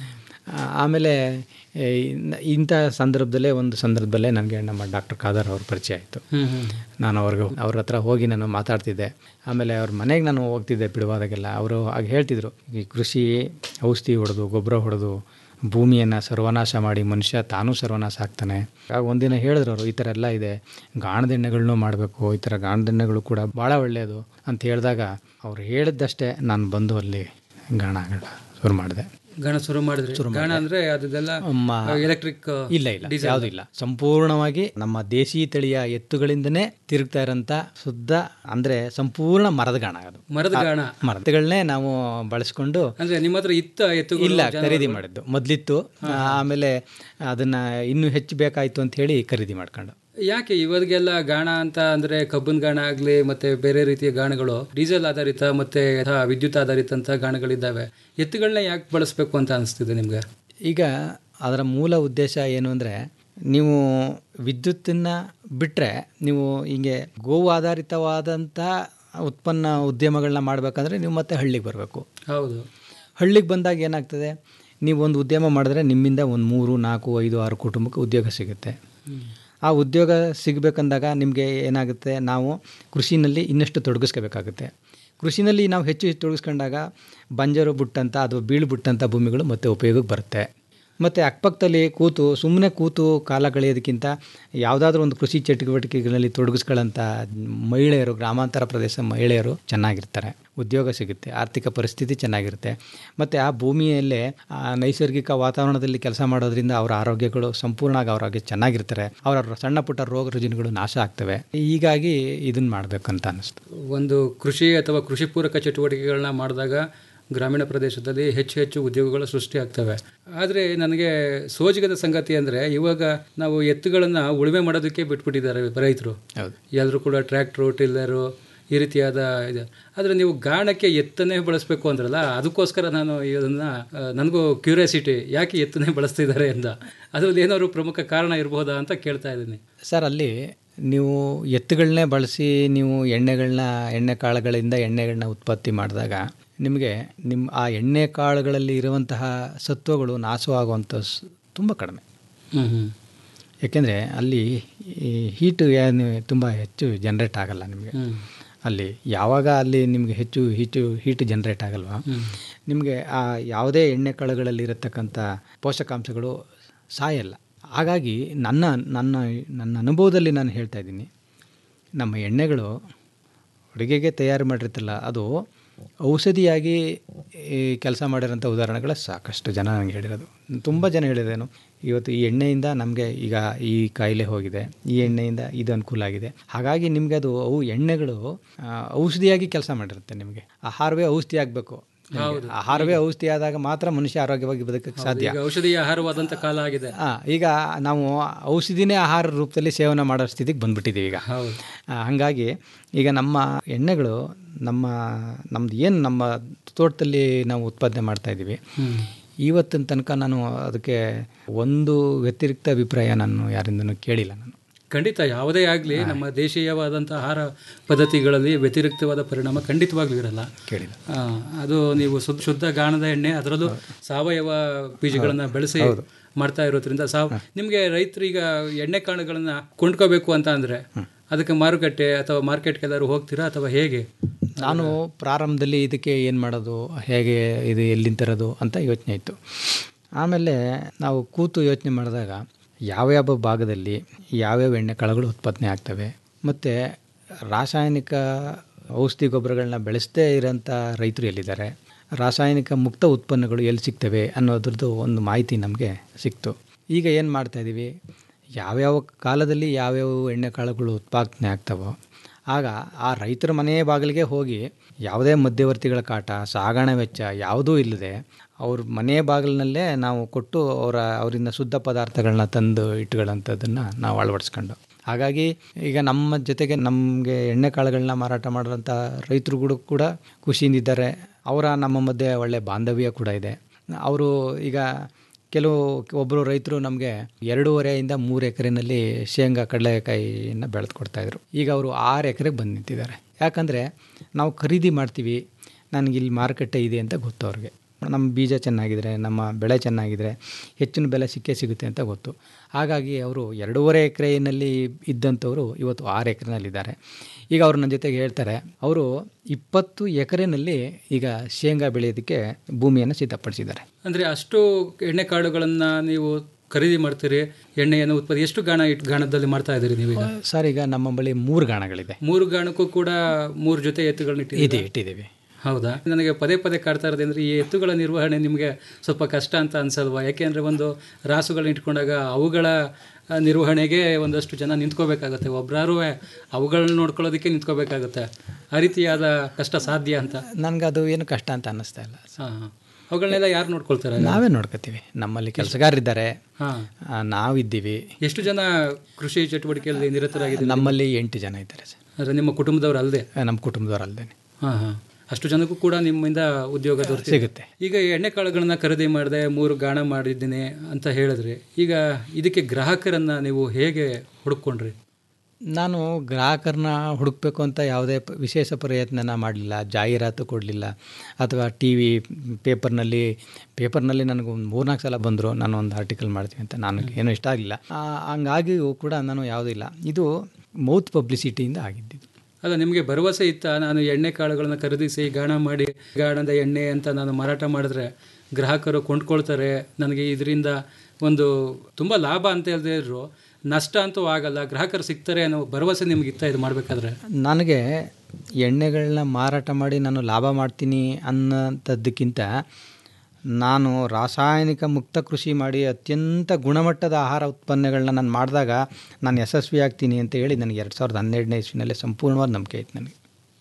ಆಮೇಲೆ ಏ, ಇನ್ನ- ಇಂಥ ಸಂದರ್ಭದಲ್ಲೇ ಒಂದು ಸಂದರ್ಭದಲ್ಲೇ ನನಗೆ ನಮ್ಮ ಡಾಕ್ಟರ್ ಖಾದರ್ ಅವ್ರ ಪರಿಚಯ ಆಯಿತು ಹ್ಮ್, ಹ್ಮ್. ನಾನು ಅವ್ರಿಗೆ ಅವ್ರ ಹತ್ರ ಹೋಗಿ ನಾನು ಮಾತಾಡ್ತಿದ್ದೆ ಆಮೇಲೆ ಅವ್ರ ಮನೆಗೆ ನಾನು ಹೋಗ್ತಿದ್ದೆ ಬಿಡುವಾದಾಗೆಲ್ಲ ಅವರು ಆಗ ಹೇಳ್ತಿದ್ರು ಈ ಕೃಷಿ ಔಷಧಿ ಹೊಡೆದು ಗೊಬ್ಬರ ಹೊಡೆದು ಭೂಮಿಯನ್ನು ಸರ್ವನಾಶ ಮಾಡಿ ಮನುಷ್ಯ ತಾನೂ ಸರ್ವನಾಶ ಆಗ್ತಾನೆ ಆಗ ಒಂದಿನ ಹೇಳಿದ್ರು ಅವರು ಈ ಥರ ಎಲ್ಲ ಇದೆ ಗಾಣದೆಣ್ಣೆಗಳನ್ನೂ ಮಾಡಬೇಕು ಈ ಥರ ಗಾಣದೆಣ್ಣೆಗಳು ಕೂಡ ಭಾಳ ಒಳ್ಳೆಯದು ಅಂತ ಹೇಳಿದಾಗ ಅವ್ರು ಹೇಳಿದ್ದಷ್ಟೇ ನಾನು ಬಂದು ಅಲ್ಲಿ ಗಾಣಗಳ ಶುರು ಮಾಡಿದೆ ಗಾಣ ಶುರು ಮಾಡಿದ್ರಿ ಗಾಣ ಅಂದ್ರೆ ಅದೆಲ್ಲ ಎಲೆಕ್ಟ್ರಿಕ್ ಇಲ್ಲ ಇಲ್ಲ ಯಾವುದು ಇಲ್ಲ ಸಂಪೂರ್ಣವಾಗಿ ನಮ್ಮ ದೇಶಿ ತಳಿಯ ಎತ್ತುಗಳಿಂದನೇ ತಿರುಗ್ತಾ ಇರೋಂಥ ಶುದ್ಧ ಅಂದ್ರೆ ಸಂಪೂರ್ಣ ಮರದ ಗಾಣ ಅದು ಮರದ ಗಾಣ ಮರದಗಳನ್ನೇ ನಾವು ಬಳಸ್ಕೊಂಡು ಅಂದ್ರೆ ನಿಮ್ಮ ಹತ್ರ ಇತ್ತ ಎತ್ತುಗಳು ಇಲ್ಲ ಖರೀದಿ ಮಾಡಿದ್ದು ಮೊದಲಿತ್ತು ಆಮೇಲೆ ಅದನ್ನ ಇನ್ನೂ ಹೆಚ್ಚು ಬೇಕಾಯ್ತು ಅಂತ ಹೇಳಿ ಖರೀದಿ ಮಾಡ್ಕೊಂಡು ಯಾಕೆ ಇವಾಗೆಲ್ಲ ಗಾಣ ಅಂತ ಅಂದ್ರೆ ಕಬ್ಬಿನ ಗಾಣ ಆಗ್ಲಿ ಮತ್ತೆ ಬೇರೆ ರೀತಿಯ ಗಾಣಗಳು ಡೀಸೆಲ್ ಆಧಾರಿತ ಮತ್ತೆ ಯಥಾ ವಿದ್ಯುತ್ ಆಧಾರಿತ ಅಂತ ಗಾಣಗಳಿದ್ದಾವೆ ಎತ್ತುಗಳನ್ನ ಯಾಕೆ ಬಳಸಬೇಕು ಅಂತ ಅನಿಸ್ತಿದೆ ನಿಮ್ಗೆ ಈಗ ಅದರ ಮೂಲ ಉದ್ದೇಶ ಏನು ಅಂದರೆ ನೀವು ವಿದ್ಯುತ್ತನ್ನು ಬಿಟ್ಟರೆ ನೀವು ಹಿಂಗೆ ಗೋವು ಆಧಾರಿತವಾದಂಥ ಉತ್ಪನ್ನ ಉದ್ಯಮಗಳನ್ನ ಮಾಡಬೇಕಂದ್ರೆ ನೀವು ಮತ್ತೆ ಹಳ್ಳಿಗೆ ಬರಬೇಕು ಹೌದು ಹಳ್ಳಿಗೆ ಬಂದಾಗ ಏನಾಗ್ತದೆ ನೀವು ಒಂದು ಉದ್ಯಮ ಮಾಡಿದ್ರೆ ನಿಮ್ಮಿಂದ ಒಂದು ಮೂರು ನಾಲ್ಕು ಐದು ಆರು ಕುಟುಂಬಕ್ಕೆ ಉದ್ಯೋಗ ಸಿಗುತ್ತೆ ಆ ಉದ್ಯೋಗ ಸಿಗಬೇಕಂದಾಗ ನಿಮಗೆ ಏನಾಗುತ್ತೆ ನಾವು ಕೃಷಿನಲ್ಲಿ ಇನ್ನಷ್ಟು ತೊಡಗಿಸ್ಕೋಬೇಕಾಗುತ್ತೆ ಕೃಷಿನಲ್ಲಿ ನಾವು ಹೆಚ್ಚು ಹೆಚ್ಚು ತೊಡಗಿಸ್ಕೊಂಡಾಗ ಬಂಜರು ಬಿಟ್ಟಂಥ ಅಥವಾ ಬೀಳು ಬಿಟ್ಟಂಥ ಭೂಮಿಗಳು ಮತ್ತೆ ಉಪಯೋಗಕ್ಕೆ ಬರುತ್ತೆ ಮತ್ತು ಅಕ್ಕಪಕ್ಕದಲ್ಲಿ ಕೂತು ಸುಮ್ಮನೆ ಕೂತು ಕಾಲ ಕಳೆಯೋದಕ್ಕಿಂತ ಯಾವುದಾದ್ರೂ ಒಂದು ಕೃಷಿ ಚಟುವಟಿಕೆಗಳಲ್ಲಿ ತೊಡಗಿಸ್ಕೊಳ್ಳೋಂಥ ಮಹಿಳೆಯರು ಗ್ರಾಮಾಂತರ ಪ್ರದೇಶ ಮಹಿಳೆಯರು ಚೆನ್ನಾಗಿರ್ತಾರೆ ಉದ್ಯೋಗ ಸಿಗುತ್ತೆ ಆರ್ಥಿಕ ಪರಿಸ್ಥಿತಿ ಚೆನ್ನಾಗಿರುತ್ತೆ ಮತ್ತು ಆ ಭೂಮಿಯಲ್ಲೇ ಆ ನೈಸರ್ಗಿಕ ವಾತಾವರಣದಲ್ಲಿ ಕೆಲಸ ಮಾಡೋದ್ರಿಂದ ಅವರ ಆರೋಗ್ಯಗಳು ಸಂಪೂರ್ಣವಾಗಿ ಅವ್ರ ಆರೋಗ್ಯ ಚೆನ್ನಾಗಿರ್ತಾರೆ ಅವರ ಸಣ್ಣ ಪುಟ್ಟ ರೋಗ ರುಜಿನಗಳು ನಾಶ ಆಗ್ತವೆ ಹೀಗಾಗಿ ಇದನ್ನು ಮಾಡಬೇಕಂತ ಅನ್ನಿಸ್ತು ಒಂದು ಕೃಷಿ ಅಥವಾ ಕೃಷಿ ಪೂರಕ ಚಟುವಟಿಕೆಗಳನ್ನ ಮಾಡಿದಾಗ ಗ್ರಾಮೀಣ ಪ್ರದೇಶದಲ್ಲಿ ಹೆಚ್ಚು ಹೆಚ್ಚು ಉದ್ಯೋಗಗಳು ಸೃಷ್ಟಿ ಆಗ್ತವೆ ಆದರೆ ನನಗೆ ಸೋಜಿಗದ ಸಂಗತಿ ಅಂದರೆ ಇವಾಗ ನಾವು ಎತ್ತುಗಳನ್ನು ಉಳುಮೆ ಮಾಡೋದಕ್ಕೆ ಬಿಟ್ಬಿಟ್ಟಿದ್ದಾರೆ ರೈತರು ಹೌದು ಎಲ್ಲರೂ ಕೂಡ ಟ್ರ್ಯಾಕ್ಟ್ರು ಟಿಲ್ಲರು ಈ ರೀತಿಯಾದ ಇದೆ ಆದರೆ ನೀವು ಗಾಣಕ್ಕೆ ಎತ್ತನ್ನೇ ಬಳಸಬೇಕು ಅಂದ್ರಲ್ಲ ಅದಕ್ಕೋಸ್ಕರ ನಾನು ಇದನ್ನು ನನಗೂ ಕ್ಯೂರಿಯಾಸಿಟಿ ಯಾಕೆ ಎತ್ತನ್ನೇ ಬಳಸ್ತಿದ್ದಾರೆ ಅಂತ ಅದ್ರಲ್ಲಿ ಏನಾದ್ರು ಪ್ರಮುಖ ಕಾರಣ ಇರಬಹುದಾ ಅಂತ ಕೇಳ್ತಾ ಇದ್ದೀನಿ ಸರ್ ಅಲ್ಲಿ ನೀವು ಎತ್ತುಗಳನ್ನೇ ಬಳಸಿ ನೀವು ಎಣ್ಣೆಗಳನ್ನ ಎಣ್ಣೆ ಕಾಳುಗಳಿಂದ ಎಣ್ಣೆಗಳನ್ನ ಉತ್ಪತ್ತಿ ಮಾಡಿದಾಗ ನಿಮಗೆ ನಿಮ್ಮ ಆ ಎಣ್ಣೆ ಕಾಳುಗಳಲ್ಲಿ ಇರುವಂತಹ ಸತ್ವಗಳು ನಾಶವಾಗುವಂಥ ಸ್- ತುಂಬ ಕಡಿಮೆ ಹ್ಮ್ ಹ್ಮ್ ಯಾಕೆಂದರೆ ಅಲ್ಲಿ ಈ ಹೀಟು ಏನು ತುಂಬ ಹೆಚ್ಚು ಜನ್ರೇಟ್ ಆಗಲ್ಲ ನಿಮಗೆ ಅಲ್ಲಿ ಯಾವಾಗ ಅಲ್ಲಿ ನಿಮಗೆ ಹೆಚ್ಚು ಹೀಟು ಹೀಟು ಜನ್ರೇಟ್ ಆಗಲ್ವಾ ನಿಮಗೆ ಆ ಯಾವುದೇ ಎಣ್ಣೆ ಕಾಳುಗಳಲ್ಲಿ ಇರತಕ್ಕಂಥ ಪೋಷಕಾಂಶಗಳು ಸಾಯಲ್ಲ ಹಾಗಾಗಿ ನನ್ನ ನನ್ನ ನನ್ನ ಅನುಭವದಲ್ಲಿ ನಾನು ಹೇಳ್ತಾ ಇದ್ದೀನಿ ನಮ್ಮ ಎಣ್ಣೆಗಳು ಅಡುಗೆಗೆ ತಯಾರು ಮಾಡಿರ್ತಿಲ್ಲ ಅದು ಔಷಧಿಯಾಗಿ ಈ ಕೆಲಸ ಮಾಡಿರೋಂಥ ಉದಾಹರಣೆಗಳು ಸಾಕಷ್ಟು ಜನ ನನಗೆ ಹೇಳಿರೋದು ತುಂಬ ಜನ ಹೇಳಿದೇನು ಇವತ್ತು ಈ ಎಣ್ಣೆಯಿಂದ ನಮಗೆ ಈಗ ಈ ಕಾಯಿಲೆ ಹೋಗಿದೆ ಈ ಎಣ್ಣೆಯಿಂದ ಇದು ಅನುಕೂಲ ಆಗಿದೆ ಹಾಗಾಗಿ ನಿಮಗೆ ಅದು ಅವು ಎಣ್ಣೆಗಳು ಆ, ಔಷಧಿಯಾಗಿ ಕೆಲಸ ಮಾಡಿರುತ್ತೆ ನಿಮಗೆ ಆಹಾರವೇ ಔಷಧಿ ಆಗಬೇಕು ಆಹಾರವೇ ಔಷಧಿ ಆದಾಗ ಮಾತ್ರ ಮನುಷ್ಯ ಆರೋಗ್ಯವಾಗಿ ಬದುಕಕ್ಕೆ ಸಾಧ್ಯ ಈಗ ಔಷಧೀಯ ಆಹಾರವಾದಂಥ ಕಾಲ ಆಗಿದೆ ಆ, ಈಗ ನಾವು ಔಷಧಿನೇ ಆಹಾರ ರೂಪದಲ್ಲಿ ಸೇವನೆ ಮಾಡೋ ಸ್ಥಿತಿಗೆ ಬಂದ್ಬಿಟ್ಟಿದ್ದೀವಿ ಈಗ ಹೌದು ಆ, ಹಾಗಾಗಿ ಈಗ ನಮ್ಮ ಎಣ್ಣೆಗಳು ನಮ್ಮ ನಮ್ದು ಏನು ನಮ್ಮ ತೋಟದಲ್ಲಿ ನಾವು ಉತ್ಪಾದನೆ ಮಾಡ್ತಾ ಇದ್ದೀವಿ ಇವತ್ತಿನ ತನಕ ನಾನು ಅದಕ್ಕೆ ಒಂದು ವ್ಯತಿರಿಕ್ತ ಅಭಿಪ್ರಾಯ ನಾನು ಯಾರಿಂದನೂ ಕೇಳಿಲ್ಲ ನಾನು ಖಂಡಿತ ಯಾವುದೇ ಆಗಲಿ ನಮ್ಮ ದೇಶೀಯವಾದಂಥ ಆಹಾರ ಪದ್ಧತಿಗಳಲ್ಲಿ ವ್ಯತಿರಿಕ್ತವಾದ ಪರಿಣಾಮ ಖಂಡಿತವಾಗ್ಲೂ ಇರಲ್ಲ ಕೇಳಿಲ್ಲ ಆ, ಅದು ನೀವು ಶುದ್ಧ ಶುದ್ಧ ಗಾಣದ ಎಣ್ಣೆ ಅದರಲ್ಲೂ ಸಾವಯವ ಬೀಜಗಳನ್ನ ಬೆಳೆಸಿ ಮಾಡ್ತಾ ಇರೋದ್ರಿಂದ ಸಾವ್ ನಿಮಗೆ ರೈತರು ಈಗ ಎಣ್ಣೆ ಕಾಳುಗಳನ್ನ ಕೊಂಡ್ಕೋಬೇಕು ಅಂತ ಅಂದ್ರೆ ಅದಕ್ಕೆ ಮಾರುಕಟ್ಟೆ ಅಥವಾ ಮಾರ್ಕೆಟ್ಗೆಲ್ಲರೂ ಹೋಗ್ತೀರಾ ಅಥವಾ ಹೇಗೆ ನಾನು ಪ್ರಾರಂಭದಲ್ಲಿ ಇದಕ್ಕೆ ಏನು ಮಾಡೋದು ಹೇಗೆ ಇದು ಎಲ್ಲಿಂದ ತರೋದು ಅಂತ ಯೋಚನೆ ಇತ್ತು ಆಮೇಲೆ ನಾವು ಕೂತು ಯೋಚನೆ ಮಾಡಿದಾಗ ಯಾವ್ಯಾವ ಭಾಗದಲ್ಲಿ ಯಾವ್ಯಾವ ಎಣ್ಣೆ ಕಾಳುಗಳು ಉತ್ಪಾದನೆ ಆಗ್ತವೆ ಮತ್ತು ರಾಸಾಯನಿಕ ಔಷಧಿ ಗೊಬ್ಬರಗಳನ್ನ ಬೆಳೆಸದೇ ಇರೋಂಥ ರೈತರು ಎಲ್ಲಿದ್ದಾರೆ ರಾಸಾಯನಿಕ ಮುಕ್ತ ಉತ್ಪನ್ನಗಳು ಎಲ್ಲಿ ಸಿಗ್ತವೆ ಅನ್ನೋದ್ರದ್ದು ಒಂದು ಮಾಹಿತಿ ನಮಗೆ ಸಿಕ್ತು ಈಗ ಏನು ಮಾಡ್ತಾಯಿದ್ದೀವಿ ಯಾವ್ಯಾವ ಕಾಲದಲ್ಲಿ ಯಾವ್ಯಾವ ಎಣ್ಣೆ ಕಾಳುಗಳು ಉತ್ಪಾದನೆ ಆಗ್ತವೋ ಆಗ ಆ ರೈತರ ಮನೆ ಬಾಗಿಲಿಗೆ ಹೋಗಿ ಯಾವುದೇ ಮಧ್ಯವರ್ತಿಗಳ ಕಾಟ ಸಾಗಣೆ ವೆಚ್ಚ ಯಾವುದೂ ಇಲ್ಲದೆ ಅವ್ರ ಮನೆ ಬಾಗಿಲಿನಲ್ಲೇ ನಾವು ಕೊಟ್ಟು ಅವರ ಅವರಿಂದ ಶುದ್ಧ ಪದಾರ್ಥಗಳನ್ನ ತಂದು ಇಟ್ಕೊಳ್ಳೋಂಥದ್ದನ್ನು ನಾವು ಅಳವಡಿಸ್ಕೊಂಡು ಹಾಗಾಗಿ ಈಗ ನಮ್ಮ ಜೊತೆಗೆ ನಮಗೆ ಎಣ್ಣೆ ಕಾಳುಗಳನ್ನ ಮಾರಾಟ ಮಾಡೋಂಥ ರೈತರುಗಳು ಕೂಡ ಖುಷಿಯಿಂದಿದ್ದಾರೆ ಅವರ ನಮ್ಮ ಮಧ್ಯೆ ಒಳ್ಳೆ ಬಾಂಧವ್ಯ ಕೂಡ ಇದೆ ಅವರು ಈಗ ಕೆಲವು ಒಬ್ಬರು ರೈತರು ನಮಗೆ ಎರಡೂವರೆಯಿಂದ ಮೂರು ಎಕರೆನಲ್ಲಿ ಶೇಂಗಾ ಕಡಲೆಕಾಯಿನ ಬೆಳೆದು ಕೊಡ್ತಾಯಿದ್ರು ಈಗ ಅವರು ಆರು ಎಕರೆಗೆ ಬಂದು ನಿಂತಿದ್ದಾರೆ ಯಾಕಂದರೆ ನಾವು ಖರೀದಿ ಮಾಡ್ತೀವಿ ನನಗೆ ಇಲ್ಲಿ ಮಾರುಕಟ್ಟೆ ಇದೆ ಅಂತ ಗೊತ್ತು ಅವ್ರಿಗೆ ನಮ್ಮ ಬೀಜ ಚೆನ್ನಾಗಿದ್ರೆ ನಮ್ಮ ಬೆಳೆ ಚೆನ್ನಾಗಿದ್ರೆ ಹೆಚ್ಚಿನ ಬೆಲೆ ಸಿಕ್ಕೇ ಸಿಗುತ್ತೆ ಅಂತ ಗೊತ್ತು ಹಾಗಾಗಿ ಅವರು ಎರಡೂವರೆ ಎಕರೆಯಲ್ಲಿ ಇದ್ದಂಥವರು ಇವತ್ತು ಆರು ಎಕರೆನಲ್ಲಿದ್ದಾರೆ ಈಗ ಅವರು ನನ್ನ ಜೊತೆಗೆ ಹೇಳ್ತಾರೆ ಅವರು ಇಪ್ಪತ್ತು ಎಕರೆನಲ್ಲಿ ಈಗ ಶೇಂಗಾ ಬೆಳೆಯೋದಕ್ಕೆ ಭೂಮಿಯನ್ನು ಸಿದ್ಧಪಡಿಸಿದ್ದಾರೆ ಅಂದರೆ ಅಷ್ಟು ಎಣ್ಣೆ ಕಾಳುಗಳನ್ನು ನೀವು ಖರೀದಿ ಮಾಡ್ತೀರಿ ಎಣ್ಣೆಯನ್ನು ಉತ್ಪತ್ತಿ ಎಷ್ಟು ಗಾಣ ಇಟ್ ಗಾಣದಲ್ಲಿ ಮಾಡ್ತಾ ಇದ್ದೀರಿ ನೀವೀಗ ಸರ್ ಈಗ ನಮ್ಮ ಬಳಿ ಮೂರು ಗಾಣಗಳಿದೆ ಮೂರು ಗಾಣಕ್ಕೂ ಕೂಡ ಮೂರು ಜೊತೆ ಎತ್ತುಗಳನ್ನ ಇದೆ ಇಟ್ಟಿದ್ದೀರಾ? ಇಟ್ಟಿದ್ದೀವಿ ಹೌದಾ ನನಗೆ ಪದೇ ಪದೇ ಕಾಡ್ತಾ ಇರೋದು ಅಂದರೆ ಈ ಎತ್ತುಗಳ ನಿರ್ವಹಣೆ ನಿಮಗೆ ಸ್ವಲ್ಪ ಕಷ್ಟ ಅಂತ ಅನ್ಸಲ್ವಾ ಯಾಕೆಂದರೆ ಒಂದು ರಾಸುಗಳನ್ನ ಇಟ್ಕೊಂಡಾಗ ಅವುಗಳ ಆ, ನಿರ್ವಹಣೆಗೆ ಒಂದಷ್ಟು ಜನ ನಿಂತ್ಕೋಬೇಕಾಗುತ್ತೆ ಒಬ್ಬರಾರು ಅವುಗಳನ್ನ ನೋಡ್ಕೊಳ್ಳೋದಕ್ಕೆ ನಿಂತ್ಕೋಬೇಕಾಗುತ್ತೆ ಆ ರೀತಿಯಾದ ಕಷ್ಟ ಸಾಧ್ಯ ಅಂತ ನನಗೆ ಅದು ಏನು ಕಷ್ಟ ಅಂತ ಅನ್ನಿಸ್ತಾ ಇಲ್ಲ ಹಾಂ ಹಾಂ ಅವುಗಳನ್ನೆಲ್ಲ ಯಾರು ನೋಡ್ಕೊಳ್ತಾರೆ ನಾವೇ ನೋಡ್ಕೋತೀವಿ ನಮ್ಮಲ್ಲಿ ಕೆಲಸಗಾರರಿದ್ದಾರೆ ಹಾಂ ಆ, ನಾವಿದ್ದೀವಿ ಎಷ್ಟು ಜನ ಕೃಷಿ ಚಟುವಟಿಕೆಯಲ್ಲಿ ನಿರತರಾಗಿದ್ದಾರೆ ನಮ್ಮಲ್ಲಿ ಎಂಟು ಜನ ಇದ್ದಾರೆ ಸರ್ ಅಂದರೆ ನಿಮ್ಮ ಕುಟುಂಬದವರು ಅಲ್ಲದೆ ನಮ್ಮ ಕುಟುಂಬದವ್ರು ಅಲ್ಲದೆ ಹಾಂ ಹಾಂ ಅಷ್ಟು ಜನಕ್ಕೂ ಕೂಡ ನಿಮ್ಮಿಂದ ಉದ್ಯೋಗ ದೊರೆತಿದೆ. ಸಿಗುತ್ತೆ. ಈಗ ಎಣ್ಣೆ ಕಾಳುಗಳನ್ನ ಖರೀದಿ ಮಾಡಿದೆ ಮೂರು ಗಾಣ ಮಾಡಿದ್ದೀನಿ ಅಂತ ಹೇಳಿದ್ರಿ ಈಗ ಇದಕ್ಕೆ ಗ್ರಾಹಕರನ್ನ ನೀವು ಹೇಗೆ ಹುಡುಕೊಂಡ್ರಿ ನಾನು ಗ್ರಾಹಕರನ್ನ ಹುಡುಕ್ಬೇಕು ಅಂತ ಯಾವುದೇ ಪ- ವಿಶೇಷ ಪ್ರಯತ್ನನ ಮಾಡಲಿಲ್ಲ ಜಾಹೀರಾತು ಕೊಡಲಿಲ್ಲ ಅಥವಾ ಟಿ ವಿ ಪೇಪರ್ನಲ್ಲಿ ಪೇಪರ್ನಲ್ಲಿ ನನಗೆ ಒಂದು ಮೂರ್ನಾಲ್ಕು ಸಲ ಬಂದರು ನಾನು ಒಂದು ಆರ್ಟಿಕಲ್ ಮಾಡ್ತೀನಿ ಅಂತ ನನಗೆ ಏನೂ ಇಷ್ಟ ಆಗಲಿಲ್ಲ ಹಂಗಾಗಿಯೂ ಕೂಡ ನಾನು ಯಾವುದೂ ಇಲ್ಲ ಇದು ಮೌತ್ ಪಬ್ಲಿಸಿಟಿಯಿಂದ ಆಗಿದ್ದಿದ್ದು ಅಲ್ಲ ನಿಮಗೆ ಭರವಸೆ ಇತ್ತ ನಾನು ಎಣ್ಣೆ ಕಾಳುಗಳನ್ನ ಖರೀದಿಸಿ ಗಾಣ ಮಾಡಿ ಗಾಣದ ಎಣ್ಣೆ ಅಂತ ನಾನು ಮಾರಾಟ ಮಾಡಿದ್ರೆ ಗ್ರಾಹಕರು ಕೊಂಡ್ಕೊಳ್ತಾರೆ ನನಗೆ ಇದರಿಂದ ಒಂದು ತುಂಬ ಲಾಭ ಅಂತ ಹೇಳದೇ ಇದ್ರು ನಷ್ಟ ಅಂತೂ ಆಗಲ್ಲ ಗ್ರಾಹಕರು ಸಿಗ್ತಾರೆ ಅನ್ನೋ ಭರವಸೆ ನಿಮ್ಗೆ ಇತ್ತ ಇದು ಮಾಡಬೇಕಾದ್ರೆ ನನಗೆ ಎಣ್ಣೆಗಳನ್ನ ಮಾರಾಟ ಮಾಡಿ ನಾನು ಲಾಭ ಮಾಡ್ತೀನಿ ಅನ್ನೋಂಥದ್ದಕ್ಕಿಂತ ನಾನು ರಾಸಾಯನಿಕ ಮುಕ್ತ ಕೃಷಿ ಮಾಡಿ ಅತ್ಯಂತ ಗುಣಮಟ್ಟದ ಆಹಾರ ಉತ್ಪನ್ನಗಳನ್ನ ನಾನು ಮಾಡಿದಾಗ ನಾನು ಯಶಸ್ವಿ ಆಗ್ತೀನಿ ಅಂತ ಹೇಳಿ ನನಗೆ ಎರಡು ಸಾವಿರದ ಹನ್ನೆರಡನೇ ಇಸ್ವಿನಲ್ಲೇ ಸಂಪೂರ್ಣವಾದ ನಂಬಿಕೆ ಇತ್ತು ನನಗೆ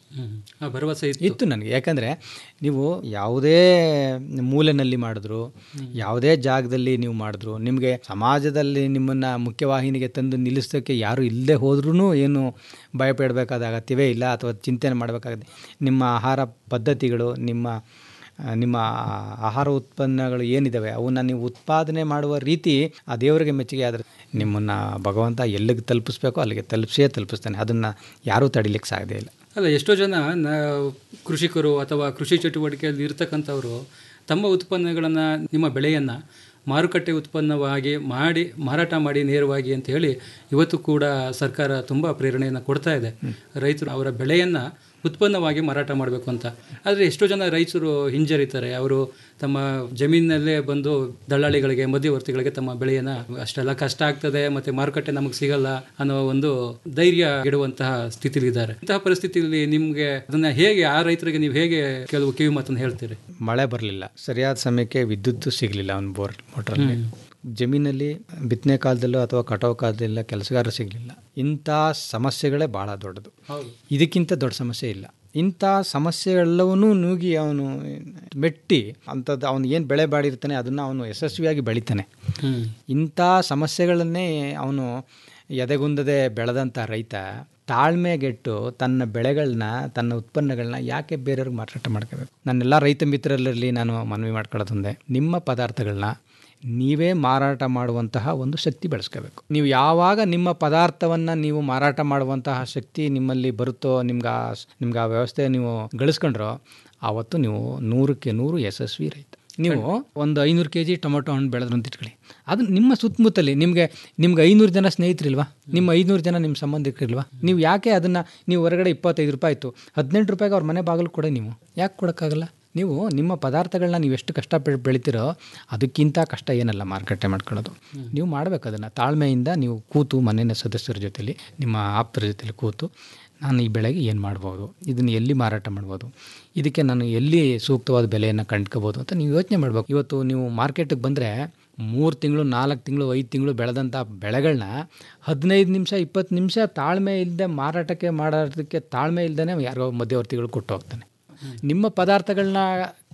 ಆ ಭರವಸೆ ಇತ್ತು ಇತ್ತು ನನಗೆ ಯಾಕಂದರೆ ನೀವು ಯಾವುದೇ ಮೂಲೆಯಲ್ಲಿ ಮಾಡಿದ್ರು ಯಾವುದೇ ಜಾಗದಲ್ಲಿ ನೀವು ಮಾಡಿದ್ರು ನಿಮಗೆ ಸಮಾಜದಲ್ಲಿ ನಿಮ್ಮನ್ನು ಮುಖ್ಯವಾಹಿನಿಗೆ ತಂದು ನಿಲ್ಲಿಸೋಕ್ಕೆ ಯಾರು ಇಲ್ಲದೆ ಹೋದ್ರೂ ಏನು ಭಯಪಡಬೇಕಾದ ಅಗತ್ಯವೇ ಇಲ್ಲ ಅಥವಾ ಚಿಂತನೆ ಮಾಡಬೇಕಾಗುತ್ತೆ ನಿಮ್ಮ ಆಹಾರ ಪದ್ಧತಿಗಳು ನಿಮ್ಮ ಆ, ನಿಮ್ಮ ಆಹಾರ ಉತ್ಪನ್ನಗಳು ಏನಿದ್ದಾವೆ ಅವನ್ನ ನೀವು ಉತ್ಪಾದನೆ ಮಾಡುವ ರೀತಿ ಆ ದೇವರಿಗೆ ಮೆಚ್ಚುಗೆ ಆದರೆ ನಿಮ್ಮನ್ನು ಭಗವಂತ ಎಲ್ಲಿಗೆ ತಲುಪಿಸ್ಬೇಕೋ ಅಲ್ಲಿಗೆ ತಲುಪಿಸೇ ತಲುಪಿಸ್ತಾನೆ ಅದನ್ನು ಯಾರೂ ತಡಿಲಿಕ್ಕೆ ಸಾಧ್ಯ ಇಲ್ಲ ಅಲ್ಲ ಎಷ್ಟೋ ಜನ ನ- ಕೃಷಿಕರು ಅಥವಾ ಕೃಷಿ ಚಟುವಟಿಕೆಯಲ್ಲಿ ಇರ್ತಕ್ಕಂಥವ್ರು ತಮ್ಮ ಉತ್ಪನ್ನಗಳನ್ನು ನಿಮ್ಮ ಬೆಳೆಯನ್ನು ಮಾರುಕಟ್ಟೆ ಉತ್ಪನ್ನವಾಗಿ ಮಾಡಿ ಮಾರಾಟ ಮಾಡಿ ನೇರವಾಗಿ ಅಂತ ಹೇಳಿ ಇವತ್ತು ಕೂಡ ಸರ್ಕಾರ ತುಂಬ ಪ್ರೇರಣೆಯನ್ನು ಕೊಡ್ತಾ ಇದೆ ರೈತರು ಅವರ ಬೆಳೆಯನ್ನು ಉತ್ಪನ್ನವಾಗಿ ಮಾರಾಟ ಮಾಡಬೇಕು ಅಂತ ಆದರೆ ಎಷ್ಟೋ ಜನ ರೈತರು ಹಿಂಜರಿತಾರೆ ಅವರು ತಮ್ಮ ಜಮೀನಿನಲ್ಲೇ ಬಂದು ದಳ್ಳಾಳಿಗಳಿಗೆ ಮಧ್ಯವರ್ತಿಗಳಿಗೆ ತಮ್ಮ ಬೆಳೆಯನ್ನು ಅಷ್ಟೆಲ್ಲ ಕಷ್ಟ ಆಗ್ತದೆ ಮತ್ತು ಮಾರುಕಟ್ಟೆ ನಮಗೆ ಸಿಗಲ್ಲ ಅನ್ನೋ ಒಂದು ಧೈರ್ಯ ಇಡುವಂತಹ ಸ್ಥಿತಿಲಿದ್ದಾರೆ ಇಂತಹ ಪರಿಸ್ಥಿತಿಯಲ್ಲಿ ನಿಮಗೆ ಅದನ್ನ ಹೇಗೆ ಆ ರೈತರಿಗೆ ನೀವು ಹೇಗೆ ಕೆಲವು ಕಿವಿ ಮಾತನ್ನು ಹೇಳ್ತೀರಿ ಮಳೆ ಬರಲಿಲ್ಲ ಸರಿಯಾದ ಸಮಯಕ್ಕೆ ವಿದ್ಯುತ್ ಸಿಗಲಿಲ್ಲ ಅವನ ಬೋರ್ ಮೋಟ್ರಲ್ಲಿ ಜಮೀನಲ್ಲಿ ಬಿತ್ತನೆ ಕಾಲದಲ್ಲೂ ಅಥವಾ ಕಟಾವು ಕಾಲದಲ್ಲ ಕೆಲಸಗಾರ ಸಿಗಲಿಲ್ಲ ಇಂಥ ಸಮಸ್ಯೆಗಳೇ ಭಾಳ ದೊಡ್ಡದು ಇದಕ್ಕಿಂತ ದೊಡ್ಡ ಸಮಸ್ಯೆ ಇಲ್ಲ ಇಂಥ ಸಮಸ್ಯೆಗಳೆಲ್ಲವನ್ನೂ ನೂಗಿ ಅವನು ಮೆಟ್ಟಿ ಅಂಥದ್ದು ಅವನು ಏನು ಬೆಳೆ ಬಾಡಿರ್ತಾನೆ ಅದನ್ನು ಅವನು ಯಶಸ್ವಿಯಾಗಿ ಬೆಳಿತಾನೆ ಇಂಥ ಸಮಸ್ಯೆಗಳನ್ನೇ ಅವನು ಎದೆಗುಂದದೆ ಬೆಳೆದಂಥ ರೈತ ತಾಳ್ಮೆಗೆಟ್ಟು ತನ್ನ ಬೆಳೆಗಳನ್ನ ತನ್ನ ಉತ್ಪನ್ನಗಳನ್ನ ಯಾಕೆ ಬೇರೆಯವ್ರಿಗೆ ಮಾರಾಟ ಮಾಡ್ಕೋಬೇಕು ನನ್ನೆಲ್ಲ ರೈತ ಮಿತ್ರರಲ್ಲಿ ನಾನು ಮನವಿ ಮಾಡ್ಕೊಳ್ಳೋದೊಂದೇ ನಿಮ್ಮ ಪದಾರ್ಥಗಳನ್ನ ನೀವೇ ಮಾರಾಟ ಮಾಡುವಂತಹ ಒಂದು ಶಕ್ತಿ ಬೆಳೆಸ್ಕೋಬೇಕು ನೀವು ಯಾವಾಗ ನಿಮ್ಮ ಪದಾರ್ಥವನ್ನು ನೀವು ಮಾರಾಟ ಮಾಡುವಂತಹ ಶಕ್ತಿ ನಿಮ್ಮಲ್ಲಿ ಬರುತ್ತೋ ನಿಮ್ಗೆ ಆ ನಿಮ್ಗೆ ಆ ವ್ಯವಸ್ಥೆ ನೀವು ಗಳಿಸ್ಕೊಂಡ್ರೋ ಆವತ್ತು ನೀವು ನೂರಕ್ಕೆ ನೂರು ಯಶಸ್ವಿ ರೈತ ನೀವು ಒಂದು ಐನೂರು ಕೆ ಜಿ ಟೊಮೊಟೊ ಹಣ್ಣು ಬೆಳೆದ್ರು ಅಂತ ಇಟ್ಕೊಳ್ಳಿ ಅದು ನಿಮ್ಮ ಸುತ್ತಮುತ್ತಲಿ ನಿಮಗೆ ನಿಮ್ಗೆ ಐನೂರು ಜನ ಸ್ನೇಹಿತರಿಲ್ವಾ ನಿಮ್ಮ ಐನೂರು ಜನ ನಿಮ್ಮ ಸಂಬಂಧಿಕರಿಲ್ವಾ ನೀವು ಯಾಕೆ ಅದನ್ನು ನೀವು ಹೊರಗಡೆ ಇಪ್ಪತ್ತೈದು ರೂಪಾಯಿ ಇತ್ತು ಹದಿನೆಂಟು ರೂಪಾಯಿಗೆ ಅವ್ರ ಮನೆ ಬಾಗಿಲು ಕೊಡಿ ನೀವು ಯಾಕೆ ಕೊಡೋಕ್ಕಾಗಲ್ಲ ನೀವು ನಿಮ್ಮ ಪದಾರ್ಥಗಳನ್ನ ನೀವು ಎಷ್ಟು ಕಷ್ಟ ಬೆಳ್- ಬೆಳಿತೀರೋ ಅದಕ್ಕಿಂತ ಕಷ್ಟ ಏನಲ್ಲ ಮಾರುಕಟ್ಟೆ ಮಾಡ್ಕೊಳ್ಳೋದು ನೀವು ಮಾಡಬೇಕು ಅದನ್ನು ತಾಳ್ಮೆಯಿಂದ ನೀವು ಕೂತು ಮನೆಯ ಸದಸ್ಯರ ಜೊತೆಲಿ ನಿಮ್ಮ ಆಪ್ತರ ಜೊತೆಲಿ ಕೂತು ನಾನು ಈ ಬೆಳೆಗೆ ಏನು ಮಾಡ್ಬೋದು ಇದನ್ನು ಎಲ್ಲಿ ಮಾರಾಟ ಮಾಡ್ಬೋದು ಇದಕ್ಕೆ ನಾನು ಎಲ್ಲಿ ಸೂಕ್ತವಾದ ಬೆಲೆಯನ್ನು ಕಂಡ್ಕೋಬೋದು ಅಂತ ನೀವು ಯೋಚನೆ ಮಾಡಬೇಕು ಇವತ್ತು ನೀವು ಮಾರ್ಕೆಟಿಗೆ ಬಂದರೆ ಮೂರು ತಿಂಗಳು ನಾಲ್ಕು ತಿಂಗಳು ಐದು ತಿಂಗಳು ಬೆಳೆದಂಥ ಬೆಳೆಗಳನ್ನ ಹದಿನೈದು ನಿಮಿಷ ಇಪ್ಪತ್ತು ನಿಮಿಷ ತಾಳ್ಮೆ ಇಲ್ಲದೆ ಮಾರಾಟಕ್ಕೆ ಮಾಡೋದಕ್ಕೆ ತಾಳ್ಮೆ ಇಲ್ಲದೇ ಯಾರೋ ಮಧ್ಯವರ್ತಿಗಳು ಕೊಟ್ಟು ಹೋಗ್ತಾನೆ ನಿಮ್ಮ ಪದಾರ್ಥಗಳನ್ನ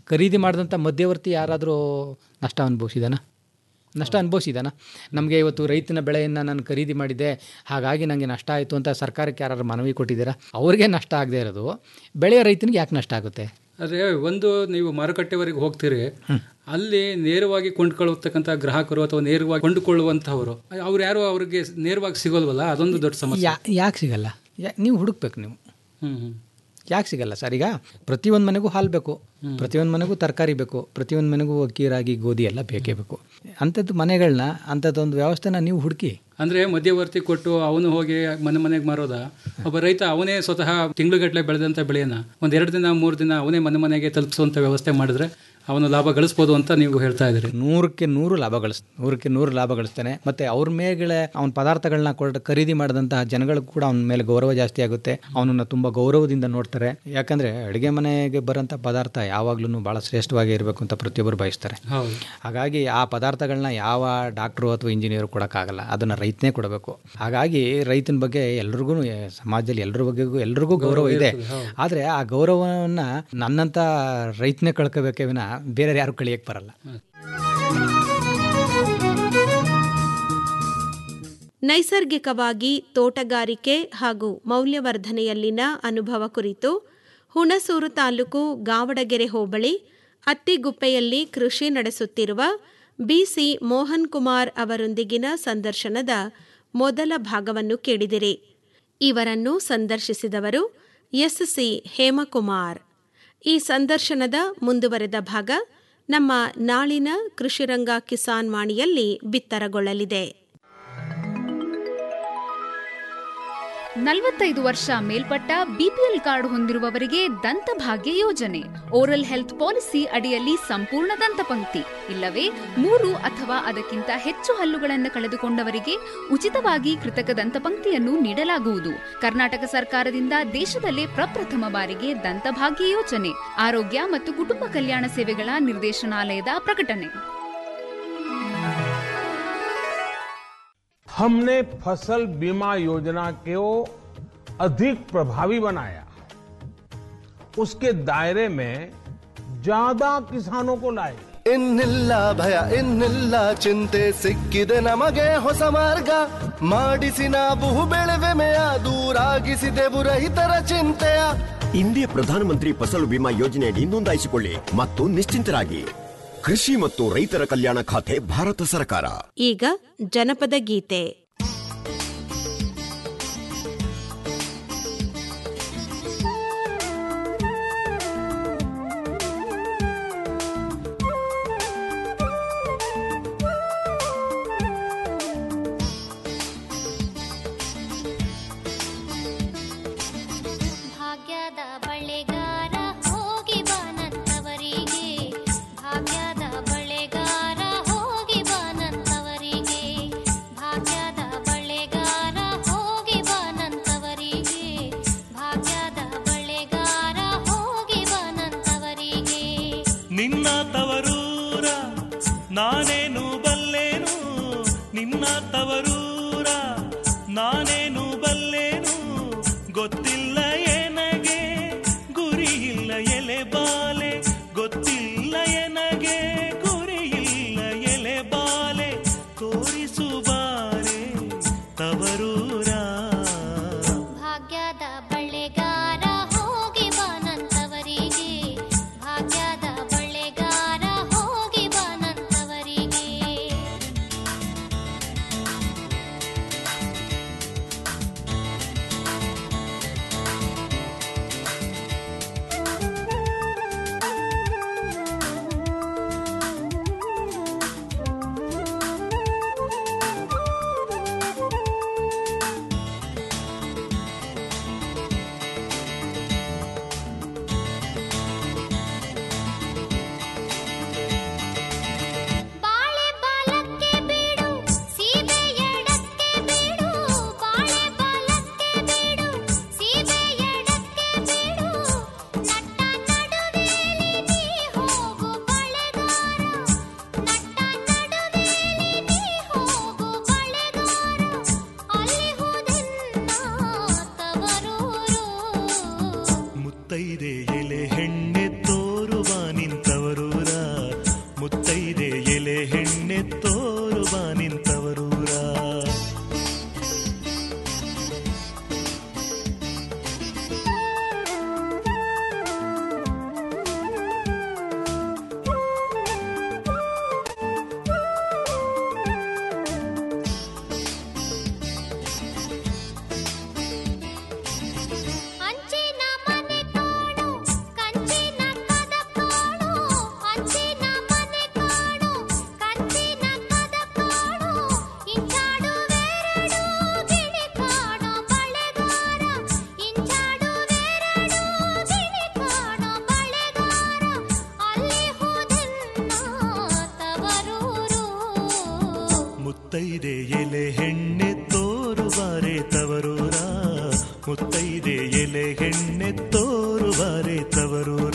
ಖರೀದಿ ಮಾಡಿದಂಥ ಮಧ್ಯವರ್ತಿ ಯಾರಾದರೂ ನಷ್ಟ ಅನುಭವಿಸಿದಾನ ನಷ್ಟ ಅನುಭವಿಸಿದಾನ ನಮಗೆ ಇವತ್ತು ರೈತನ ಬೆಳೆಯನ್ನು ನಾನು ಖರೀದಿ ಮಾಡಿದ್ದೆ ಹಾಗಾಗಿ ನನಗೆ ನಷ್ಟ ಆಯಿತು ಅಂತ ಸರ್ಕಾರಕ್ಕೆ ಯಾರು ಮನವಿ ಕೊಟ್ಟಿದ್ದೀರಾ ಅವ್ರಿಗೆ ನಷ್ಟ ಆಗದೆ ಇರೋದು ಬೆಳೆಯೋ ರೈತನಿಗೆ ಯಾಕೆ ನಷ್ಟ ಆಗುತ್ತೆ ಆದರೆ ಒಂದು ನೀವು ಮಾರುಕಟ್ಟೆವರೆಗೆ ಹೋಗ್ತೀರಿ ಅಲ್ಲಿ ನೇರವಾಗಿ ಕೊಂಡ್ಕೊಳ್ಳತಕ್ಕಂಥ ಗ್ರಾಹಕರು ಅಥವಾ ನೇರವಾಗಿ ಕೊಂಡುಕೊಳ್ಳುವಂಥವರು ಅವ್ರು ಯಾರು ಅವ್ರಿಗೆ ನೇರವಾಗಿ ಸಿಗೋಲ್ವಲ್ಲ ಅದೊಂದು ದೊಡ್ಡ ಸಮಸ್ಯೆ ಯಾ ಯಾಕೆ ಸಿಗಲ್ಲ ಯಾ ನೀವು ಹುಡುಕ್ಬೇಕು ನೀವು ಹ್ಮ್ ಹ್ಮ್ ಯಾಕೆ ಸಿಗಲ್ಲ ಸರ್ ಈಗ ಪ್ರತಿಯೊಂದು ಮನೆಗೂ ಹಾಲು ಬೇಕು ಪ್ರತಿಯೊಂದು ಮನೆಗೂ ತರಕಾರಿ ಬೇಕು ಪ್ರತಿಯೊಂದು ಮನೆಗೂ ಅಕ್ಕಿ ರಾಗಿ ಗೋಧಿ ಎಲ್ಲ ಬೇಕೇ ಬೇಕು ಅಂಥದ್ದು ಮನೆಗಳನ್ನ ಅಂಥದ್ದೊಂದು ವ್ಯವಸ್ಥೆನ ನೀವು ಹುಡುಕಿ ಅಂದ್ರೆ ಮಧ್ಯವರ್ತಿ ಕೊಟ್ಟು ಅವನು ಹೋಗಿ ಮನೆ ಮನೆಗೆ ಮಾರೋದ ಒಬ್ಬ ರೈತ ಅವನೇ ಸ್ವತಃ ತಿಂಗಳುಗಟ್ಟಲೆ ಬೆಳೆದಂಥ ಬೆಳೆಯನ್ನ ಒಂದ್ ಎರಡು ದಿನ ಮೂರು ದಿನ ಅವನೇ ಮನೆ ಮನೆಗೆ ತಲುಪಿಸುವಂತ ವ್ಯವಸ್ಥೆ ಮಾಡಿದ್ರೆ ಅವನು ಲಾಭ ಗಳಿಸ್ಬೋದು ಅಂತ ನೀವು ಹೇಳ್ತಾ ಇದ್ದೀರಿ ನೂರಕ್ಕೆ ನೂರು ಲಾಭ ಗಳಿಸ್ ನೂರಕ್ಕೆ ನೂರು ಲಾಭ ಗಳಿಸ್ತಾನೆ ಮತ್ತು ಅವ್ರ ಮೇಲೆ ಅವನ ಪದಾರ್ಥಗಳನ್ನ ಕೊಟ್ಟು ಖರೀದಿ ಮಾಡಿದಂತಹ ಜನಗಳಿಗೂ ಕೂಡ ಅವನ ಮೇಲೆ ಗೌರವ ಜಾಸ್ತಿ ಆಗುತ್ತೆ ಅವನನ್ನು ತುಂಬ ಗೌರವದಿಂದ ನೋಡ್ತಾರೆ ಯಾಕಂದರೆ ಅಡುಗೆ ಮನೆಗೆ ಬರೋಂಥ ಪದಾರ್ಥ ಯಾವಾಗ್ಲೂ ಭಾಳ ಶ್ರೇಷ್ಠವಾಗಿ ಇರಬೇಕು ಅಂತ ಪ್ರತಿಯೊಬ್ಬರು ಬಯಸ್ತಾರೆ ಹೌದು ಹಾಗಾಗಿ ಆ ಪದಾರ್ಥಗಳನ್ನ ಯಾವ ಡಾಕ್ಟ್ರು ಅಥವಾ ಇಂಜಿನಿಯರ್ ಕೊಡೋಕ್ಕಾಗಲ್ಲ ಅದನ್ನು ರೈತನೇ ಕೊಡಬೇಕು ಹಾಗಾಗಿ ರೈತನ ಬಗ್ಗೆ ಎಲ್ರಿಗೂ ಸಮಾಜದಲ್ಲಿ ಎಲ್ಲರ ಬಗ್ಗೆಗೂ ಎಲ್ರಿಗೂ ಗೌರವ ಇದೆ ಆದರೆ ಆ ಗೌರವವನ್ನು ನನ್ನಂಥ ರೈತನೇ ಕಳ್ಕೋಬೇಕೇ ವಿನ ಬೇರೆ ಯಾರು ಕಳಿಯಕ್ಕೆ ಬರಲ್ಲ ನೈಸರ್ಗಿಕವಾಗಿ ತೋಟಗಾರಿಕೆ ಹಾಗೂ ಮೌಲ್ಯವರ್ಧನೆಯಲ್ಲಿನ ಅನುಭವ ಕುರಿತು ಹುಣಸೂರು ತಾಲೂಕು ಗಾವಡಗೆರೆ ಹೋಬಳಿ ಅತ್ತಿಗುಪ್ಪೆಯಲ್ಲಿ ಕೃಷಿ ನಡೆಸುತ್ತಿರುವ ಬಿಸಿ ಮೋಹನ್ ಕುಮಾರ್ ಅವರೊಂದಿಗಿನ ಸಂದರ್ಶನದ ಮೊದಲ ಭಾಗವನ್ನು ಕೇಳಿದಿರಿ ಇವರನ್ನು ಸಂದರ್ಶಿಸಿದವರು ಎಸ್ಸಿ ಹೇಮಕುಮಾರ್ ಈ ಸಂದರ್ಶನದ ಮುಂದುವರೆದ ಭಾಗ ನಮ್ಮ ನಾಳಿನ ಕೃಷಿರಂಗ ಕಿಸಾನ್ ವಾಣಿಯಲ್ಲಿ ಬಿತ್ತರಗೊಳ್ಳಲಿದೆ ನಲವತ್ತೈದು ವರ್ಷ ಮೇಲ್ಪಟ್ಟ ಬಿಪಿಎಲ್ ಕಾರ್ಡ್ ಹೊಂದಿರುವವರಿಗೆ ದಂತಭಾಗ್ಯ ಯೋಜನೆ ಓರಲ್ ಹೆಲ್ತ್ ಪಾಲಿಸಿ ಅಡಿಯಲ್ಲಿ ಸಂಪೂರ್ಣ ದಂತಪಂಕ್ತಿ ಇಲ್ಲವೇ ಮೂರು ಅಥವಾ ಅದಕ್ಕಿಂತ ಹೆಚ್ಚು ಹಲ್ಲುಗಳನ್ನು ಕಳೆದುಕೊಂಡವರಿಗೆ ಉಚಿತವಾಗಿ ಕೃತಕ ದಂತಪಂಕ್ತಿಯನ್ನು ನೀಡಲಾಗುವುದು ಕರ್ನಾಟಕ ಸರ್ಕಾರದಿಂದ ದೇಶದಲ್ಲೇ ಪ್ರಪ್ರಥಮ ಬಾರಿಗೆ ದಂತಭಾಗ್ಯ ಯೋಜನೆ ಆರೋಗ್ಯ ಮತ್ತು ಕುಟುಂಬ ಕಲ್ಯಾಣ ಸೇವೆಗಳ ನಿರ್ದೇಶನಾಲಯದ ಪ್ರಕಟಣೆ हमने फसल बीमा योजना को अधिक प्रभावी बनाया उसके दायरे में ज्यादा किसानों को लाए ಇನ್ನಿಲ್ಲ ಭಯ ಇನ್ನಿಲ್ಲ ಚಿಂತೆ ಸಿಕ್ಕಿದೆ ನಮಗೆ ಹೊಸ ಮಾರ್ಗ ಮಾಡಿಸಿ ನಾವು ಬೆಳೆವೆಮೆಯ ದೂರಾಗಿಸಿದೆವು ರೈತರ ಚಿಂತೆಯ ಇಂದೇ ಪ್ರಧಾನಮಂತ್ರಿ ಫಸಲು ಬಿಮಾ ಯೋಜನೆಯಡಿ ನೋಂದಾಯಿಸಿಕೊಳ್ಳಿ ಮತ್ತು ನಿಶ್ಚಿಂತರಾಗಿ ಕೃಷಿ ಮತ್ತು ರೈತರ ಕಲ್ಯಾಣ ಖಾತೆ ಭಾರತ ಸರ್ಕಾರ ಈಗ ಜನಪದ ಗೀತೆ ಭಾಗ್ಯದ ಬಳೆಗಾರ ಹೋಗಿ ಬಾನಂತವರಿಗೆ ಭಾಗ್ಯದ ಬಳೆಗಾರ ಹೋಗಿ ಬಾನಂತವರಿಗೆ ಭಾಗ್ಯದ ಬಳೆಗಾರ ಹೋಗಿ ಬಾನಂತವರಿಗೆ ಭಾಗ್ಯದ ಬಳೆಗಾರ ಹೋಗಿ ಬಾನಂತವರಿಗೆ ನಿನ್ನ ತವರೂರ ನಾನೇನು ಬಲ್ಲೇನು ನಿನ್ನ ತವರೂರ ನಾನೇನು ಬಲ್ಲೇನು ಗೊತ್ತಿಲ್ಲ ಏನಗೆ ಗುರಿ ಇಲ್ಲ ಎಲೆ ಬಾಲೆ ಗೊತ್ತಿಲ್ಲ ಎನಗೆ ಗುರಿ ಇಲ್ಲ ಎಲೆ ಬಾಲೆ ತೋರಿಸು ಬಾರೆ ತವರೂರ ಭಾಗ್ಯದ ಬಳೆಗಾರ ಹೋಗಿ ಬಾನಂತವರಿಗೆ ಭಾಗ್ಯದ ಬಳೆಗಾರ ಹೋಗಿ ಬಾನಂತವರಿಗೆ ಎಲೆ ಹೆಣ್ಣೆ ತೋರುವ ನಿಂತವರೂರ ಅಂಚಿನ ಮನೆ ಕಾಣು ಕಂಚಿನ ಕದ ಕಾಣು ಅಂಚಿನ ಮನೆ ಕಾಣು ಕಂಚಿನ ಕದ ಕಾಣು ಇಂಚಾಡುವೆರಡು ಗಿಳಿ ಕಾಣೋ ಬಳೆಗಾರ ಇಂಚಾಡುವೆರಡು ಗಿಳಿ ಕಾಣೋ ಬಳೆಗಾರ ಅಲ್ಲಿ ಹೋದೆನ್ನ ತವರೂರು ಮುತ್ತೈದೆ ಎಲೆ ಹೆಣ್ಣೆ ತೋರುವಾರೆ ತವರೂರ ಮುತ್ತೈದೆ ಎಲೆ ಹೆಣ್ಣೆ ತೋರುವಾರೆ ತವರೂರ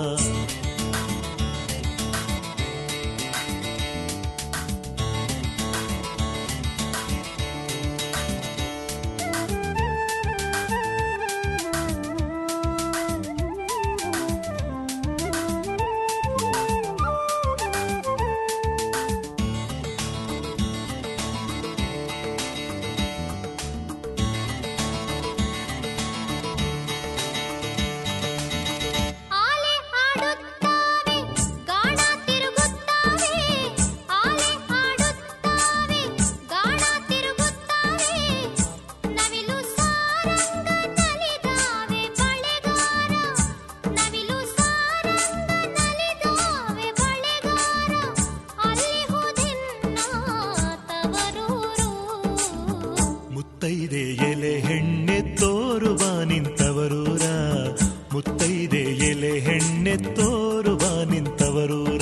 ಆಲೆ ಹಾಡುತ್ತಾವೆ ಗಾಣ ತಿರುಗುತ್ತಾವೆ ಆಲೆ ಹಾಡುತ್ತಾವೆ ಗಾಣ ತಿರುಗುತ್ತಾವೆ ನವಿಲು ಸಾರಂಗ ನಲಿದಾವೆ ಬಳೆಗಾರ ನವಿಲು ಸಾರಂಗ ನಲಿದಾವೆ ಬಳೆಗಾರ ಅಲ್ಲಿ ಹೋದೆನ್ನ ತವರೂರು ಮುತ್ತೈದೆ ಎಲೆ ಹೆಣ್ಣೆ ತೋರುವ ನಿಂತವರೂರ ಮುತ್ತೈದೆ ಎಲೆ ಹೆಣ್ಣೆ ತೋರುವ ನಿಂತವರೂರ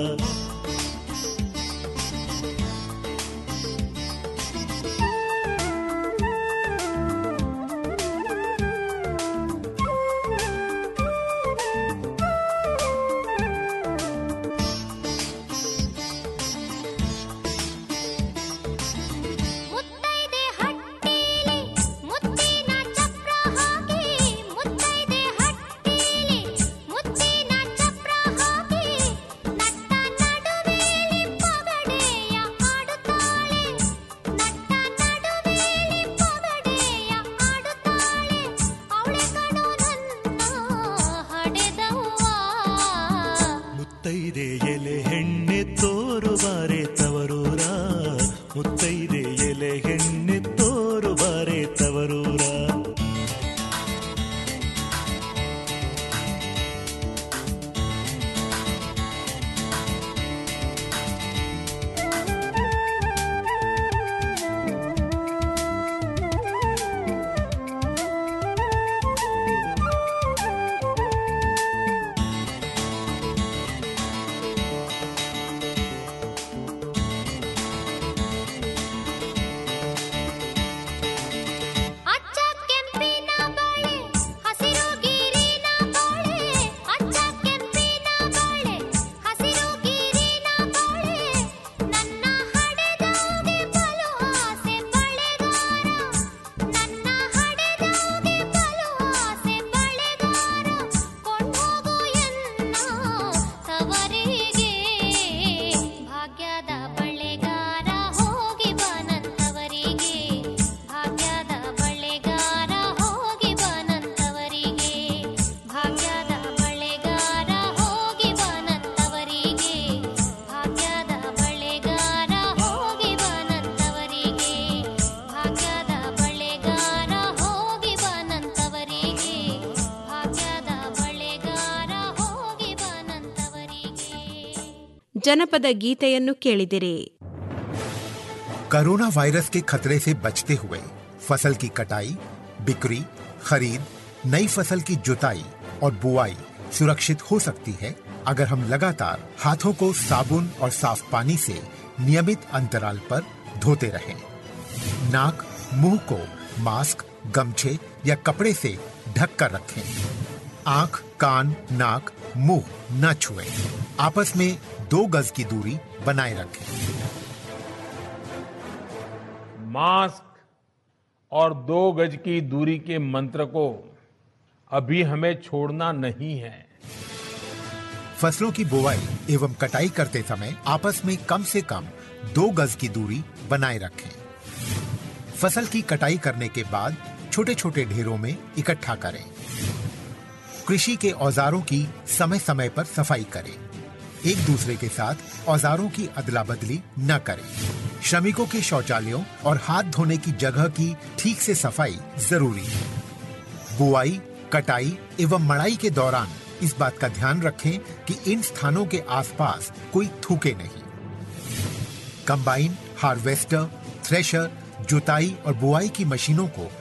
ಮುತ್ತೈದೆ ಹಟ್ಟಿಲಿ ಮುತ್ತಿನ ಚಪ್ರ ಹಾಕಿ ಮುತ್ತೈದೆ ಹಟ್ಟಿಲಿ ಮುತ್ತಿನ ಚಪ್ರ ಹಾಕಿ ನಟ್ಟ ನಡುವೆಲಿ ಪಗಡೆಯ ಆಡುತ್ತಾಳೆ ನಟ್ಟ ನಡುವೆಲಿ ಪಗಡೆಯ ಆಡುತ್ತಾಳೆ ಅವಳೆ ಕಣೋ ನನ್ನ ಹಡೆದವ್ವ ಮುತ್ತೈದೆ ಎಲೆ ಹೆಣ್ಣೆ ತೋರುವಾರೆ ತವರೂರ ಮುತ್ತೈದೆ ಎಲೆ ಹೆಣ್ಣೆ ತೋರುವಾರೆ ತವರೂರ ಅಚ್ಚ ಕೆಂಪಿನ ಬಳೆ ಹಸಿರು ಗಿರಿನ ಬಳೆ ಅಚ್ಚ ಕೆಂಪಿನ ಬಳೆ ಹಸಿರು ಗಿರಿನ ಬಳೆ ನನ್ನ ಹಡೆದವಗೆ ಬಲು ಆಸೆ ಬಳೆಗಾರ ನನ್ನ ಹಡೆದವಗೆ ಬಲು ಆಸೆ ಬಳೆಗಾರ ಕೊಂಡೋಗು ಎನ್ನ ತವರಿಗೆ ಭಾಗ್ಯದ ಬಳೆಗಾರ ಹೋಗಿ ಬಾನಂತವರಿಗೆ ಭಾಗ್ಯದ ಬಳೆಗಾರ ಹೋಗಿ ಬಾನಂತವರಿಗೆ ಭಾಗ್ಯದ ಬಳೆಗಾರ ಹೋಗಿ ಬಾನಂತವರಿಗೆ ಭಾಗ್ಯದ ಬಳೆಗಾರ ಹೋಗಿ ಬಾನಂತವರಿಗೆ ಭಾಗ್ಯದ ಬಳೆಗಾರ ಹೋಗಿ ಬಾನಂತವರಿಗೆ ಭಾಗ್ಯದ ಬಳೆಗಾರ ಹೋಗಿ ಬಾನಂತವರಿಗೆ ಜನಪದ ಗೀತೆಯನ್ನು ಕೇಳಿದಿರಿ कोरोना वायरस के खतरे से बचते हुए फसल की कटाई बिक्री खरीद नई फसल की जुताई और बुआई सुरक्षित हो सकती है अगर हम लगातार हाथों को साबुन और साफ पानी से नियमित अंतराल पर धोते रहें नाक मुंह को मास्क गमछे या कपड़े से ढक कर रखें आंख कान नाक मुंह न छुएं आपस में दो गज की दूरी बनाए रखें मास्क और दो गज की दूरी के मंत्र को अभी हमें छोड़ना नहीं है फसलों की बुवाई एवं कटाई करते समय आपस में कम से कम दो गज की दूरी बनाए रखें फसल की कटाई करने के बाद छोटे छोटे ढेरों में इकट्ठा करें कृषि के औजारों की समय समय पर सफाई करें एक दूसरे के साथ औजारों की अदला बदली न करें श्रमिकों के शौचालयों और हाथ धोने की जगह की ठीक से सफाई जरूरी है बुआई कटाई एवं मड़ाई के दौरान इस बात का ध्यान रखें कि इन स्थानों के आसपास कोई थूके नहीं कंबाइन हार्वेस्टर थ्रेशर जुताई और बुआई की मशीनों को